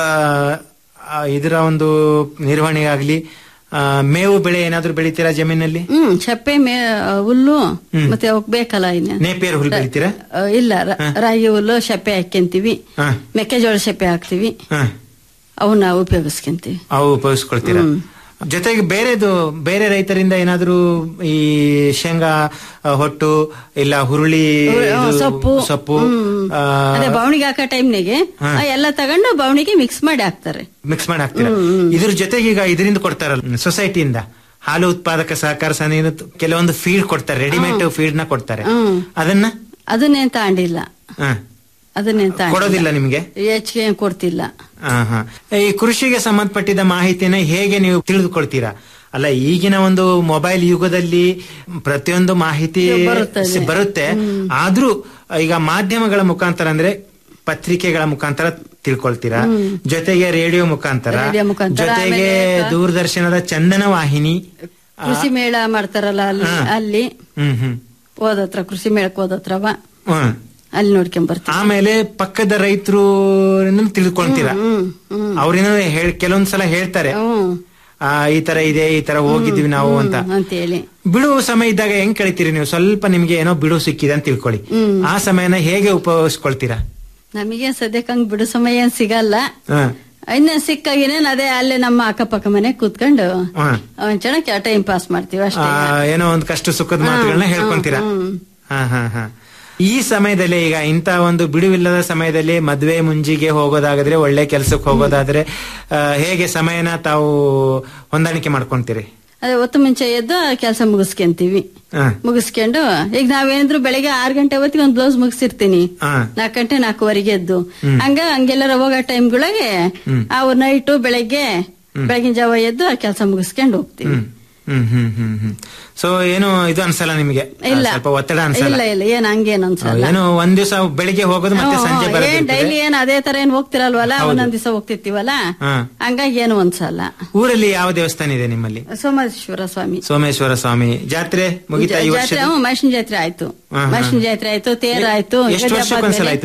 ಆ, ಇದರ ಒಂದು ನಿರ್ವಹಣೆಗಾಗ್ಲಿ ಆ, ಮೇವು ಬೆಳೆ ಏನಾದ್ರೂ ಬೆಳಿತೀರಾ ಜಮೀನಲ್ಲಿ ಹ್ಮ್ ಚಪ್ಪೆ ಮೇ ಹುಲ್ಲು ಮತ್ತೆ ಅವಕ್ ಬೇಕಲ್ಲ ಇನ್ನ ನೇಪಿಯರ್ ಹುಲ್ ಬೆಳಿತೀರಾ ಆ, ಇಲ್ಲ ರ- ರಾಗಿ ಹುಲ್ಲು ಸಪ್ಪೆ ಹಾಕ್ಯಂತೀವಿ ಹಾ. ಮೆಕ್ಕೆಜೋಳ ಸಪ್ಪೆ ಹಾಕ್ತಿವಿ ಹಾ. ಅವನ್ನ ಉಪಯೋಗಿಸ್ಕೊಂತೀವಿ ಅವು ಉಪಯೋಗಿಸ್ಕೊಳ್ತೀರಾ ಜೊತೆಗೆ ಬೇರೆದು ಬೇರೆ ರೈತರಿಂದ ಏನಾದ್ರೂ ಈ ಶೇಂಗಾ ಆ, ಹೊಟ್ಟು ಇಲ್ಲ ಹುರುಳಿ ಹುರುಳಿ, ಆ, ಇದು ಸೊಪ್ಪು. ಸೊಪ್ಪು ಹ್ಮ್. ಆ, ಅದೇ ಬವಣಿಗೆ ಹಾಕೋ ಟೈಮ್ನಾಗೆ ಹಾ. ಎಲ್ಲ ತಗೊಂಡು ಬವಣಿಗೆ ಮಿಕ್ಸ್ ಮಾಡಿ ಹಾಕ್ತಾರೆ ಮಿಕ್ಸ್ ಮಾಡಿ ಹಾಕ್ತೀರಾ ಇದ್ರ ಜೊತೆಗೆ ಈಗ ಇದರಿಂದ ಕೊಡ್ತಾರಲ್ಲ ಸೊಸೈಟಿಯಿಂದ ಹಾಲು ಉತ್ಪಾದಕ ಸಹಕಾರ ಸಂಘದಿಂದ ಕೆಲವೊಂದು ಫೀಡ್ ಕೊಡ್ತಾರೆ ರೆಡಿಮೇಡ್ ಫೀಡ್ ನ ಕೊಡ್ತಾರೆ ಹ್ಮ್. ಅದನ್ನ ಅದನ್ನೇನ್ ತಾಂಡಿಲ್ಲ ಹ, ಅದನ್ನೇನ್ ತಾಂಡಿಲ್ಲ ಕೊಡೋದಿಲ್ಲ ನಿಮ್ಗೆ ಹೆಚ್ಚಿಗೆ ಏನ್ ಕೊಡ್ತಿಲ್ಲ ಆ, ಹ. ಈ ಕೃಷಿಗೆ ಸಂಬಂಧಪಟ್ಟಿದ ಮಾಹಿತಿನ ಹೇಗೆ ನೀವು ತಿಳಿದುಕೊಳ್ತೀರಾ ಅಲ್ಲ ಈಗಿನ ಒಂದು ಮೊಬೈಲ್ ಯುಗದಲ್ಲಿ ಪ್ರತಿಯೊಂದು ಮಾಹಿತಿ ಬರುತ್ತದೆ. ಸಿ- ಬರುತ್ತೆ ಆದ್ರೂ ಈಗ ಮಾಧ್ಯಮಗಳ ಮುಖಾಂತರ ಅಂದ್ರೆ ಪತ್ರಿಕೆಗಳ ಮುಖಾಂತರ ತಿಳ್ಕೊಳ್ತೀರಾ ಜೊತೆಗೆ ರೇಡಿಯೋ ಮುಖಾಂತರ ರೇಡಿಯೋ ಮುಖಾಂತರ, ಜೊತೆಗೆ ಆಮೇಲೆ ದೂರದರ್ಶನದ ಚಂದನ ವಾಹಿನಿ ಆ, ಕೃಷಿ ಮೇಳ ಮಾಡ್ತಾರಲ್ಲ ಅಲ್ಲಿ ಹಾ. ಅಲ್ಲಿ ಹ್ಮ್ ಹ್ಮ್ ಹೋದತ್ರ ಕೃಷಿ ಮೇಳಕ್ ಹೋದತ್ರವ ಹ್ಮ್. ಅಲ್ಲಿ ನೋಡ್ಕೊಂಡ್ ಬರ್ತೀವಿ ಆಮೇಲೆ ಪಕ್ಕದ ರೈತರು ತಿಳ್ಕೊಳ್ತೀರಾ ಹ್ಮ್ ಹ್ಮ್ ಅವ್ರೇನೋ ಹೇಳ್ ಕೆಲವೊಂದ್ಸಲ ಹೇಳ್ತಾರೆ ಹ್ಮ್ ಆ, ಈ ತರ ಇದೆ ಈ ತರ ಹೋಗಿದ್ವಿ ನಾವು ಅಂತ ಅಂತೇಳಿ ಬಿಡುವ ಸಮಯ ಇದ್ದಾಗ ಹೆಂಗ್ ಕಳಿತೀರಿ ನೀವು ಸ್ವಲ್ಪ ನಿಮ್ಗೆ ಏನೋ ಬಿಡುವು ಸಿಕ್ಕಿದೆ ಅಂತ ತಿಳ್ಕೊಳ್ಳಿ ಆ ಸಮಯನ ಹೇಗೆ ಉಪಯೋಗಿಸ್ಕೊಳ್ತೀರಾ ನಮಗೆ ಸದ್ಯಕ್ಕೆ ಹಂಗ್ ಬಿಡು ಸಮಯ ಏನ್ ಸಿಗಲ್ಲ ಹ, ಇನ್ನ ಸಿಕ್ಕಾಗಿನೇನ್ ಅದೇ ಅಲ್ಲೇ ನಮ್ಮ ಅಕ್ಕಪಕ್ಕ ಮನೆ ಕೂತ್ಕೊಂಡು ಹ. ಒಂದ್ ಚೆನ್ನಾಗಿ ಟೈಮ್ ಪಾಸ್ ಮಾಡ್ತೀವಿ ಆ, ಅಷ್ಟೇ ಏನೋ ಒಂದ್ ಕಷ್ಟ ಸುಖದ ಮಾತುಗಳನ್ನ ಹೇಳ್ಕೊಂತೀರಾ ಹಾ ಹಾ ಹಾ ಈ ಸಮಯದಲ್ಲಿ ಈಗ ಇಂತ ಒಂದು ಬಿಡುವಿಲ್ಲದ ಸಮಯದಲ್ಲಿ ಮದ್ವೆ ಮುಂಜಿಗೆ ಹೋಗೋದಾದ್ರೆ ಒಳ್ಳೆ ಕೆಲ್ಸಕ್ಕೆ ಹೋಗೋದಾದ್ರೆ ಆ, ಹೇಗೆ ಸಮಯನ ತಾವು ಹೊಂದಾಣಿಕೆ ಮಾಡ್ಕೊಂತೀರಿ ಅದೇ ಹೊತ್ತು ಮುಂಚೆ ಎದ್ದು ಕೆಲಸ ಮುಗಿಸ್ಕೊಂತೀವಿ ಹ, ಮುಗಿಸ್ಕೊಂಡು ಈಗ ನಾವೇನಿದ್ರು ಬೆಳಿಗ್ಗೆ ಆರ್ ಗಂಟೆ ಹೊತ್ತಿಗೆ ಒಂದ್ ಬ್ಲೌಸ್ ಮುಗಿಸಿರ್ತೀನಿ ಹ. ನಾಲ್ಕು ಗಂಟೆ ನಾಲ್ಕುವರೆಗೆ ಎದ್ದು ಹಂಗ ಹಂಗೆಲ್ಲರ ಹೋಗೋ ಟೈಮ್ಗಳಿಗೆ ಅವ್ರು ನೈಟು ಬೆಳಗ್ಗೆ ಬೆಳಗಿನ ಜಾವ ಎದ್ದು ಆ ಕೆಲಸ ಮುಗಿಸ್ಕೊಂಡು ಹೋಗ್ತೀವಿ ಹ್ಮ್ ಹ್ಮ್ ಹ್ಮ್ ಹ್ಮ್ ಸೊ ಏನು ಇದು ಅನ್ಸಲ್ಲ ನಿಮಗೆ ಆ, ಇಲ್ಲ ಸ್ವಲ್ಪ ಒತ್ತಡ ಅನ್ಸಲ್ಲ ಇಲ್ಲ ಇಲ್ಲ ಏನ್ ಹಂಗೇನ್ ಅನ್ಸಲ್ಲ ಏನು ಒಂದ್ ದಿವಸ ಬೆಳಿಗ್ಗೆ ಹೋಗೋದು ಮತ್ತೆ ಹ್ಮ್, ಸಂಜೆ ಹ್ಮ್. ಬರೋದು ಏನ್ ಇರ್ತದೆ. ಡೈಲಿ ಏನ್ ಅದೇ ತರ ಏನ್ ಹೋಗ್ತಿರಲ್ವಲ್ಲ ಹೌದು. ಒಂದೊಂದ್ ದಿವಸ ಹೋಗ್ತಿರ್ತೀವಲ್ಲ ಹಾ. ಹಂಗಾಗಿ ಏನು ಅನ್ಸಲ್ಲ ಊರಲ್ಲಿ ಯಾವ ದೇವಸ್ಥಾನ ಇದೆ ನಿಮ್ಮಲ್ಲಿ ಸೋಮೇಶ್ವರ ಸ್ವಾಮಿ ಸೋಮೇಶ್ವರ ಸ್ವಾಮಿ ಜಾತ್ರೆ ಮುಗಿತಾ ಈ ವರ್ಷ ಜಾತ್ರೆ ಹ್ಮ್, ಮೈಸೂರಿನ ಜಾತ್ರೆ ಆಯ್ತು ಹಾ, ಹಾ. ಮೈಸೂರಿನ ಜಾತ್ರೆ ಆಯ್ತು ತೇರ್ ಆಯ್ತು ಎಷ್ಟು ಗಜ ವರ್ಷಕ್ಕೊಂದ್ಸಲ ಹಬ್ಬ ಆಯ್ತದೆ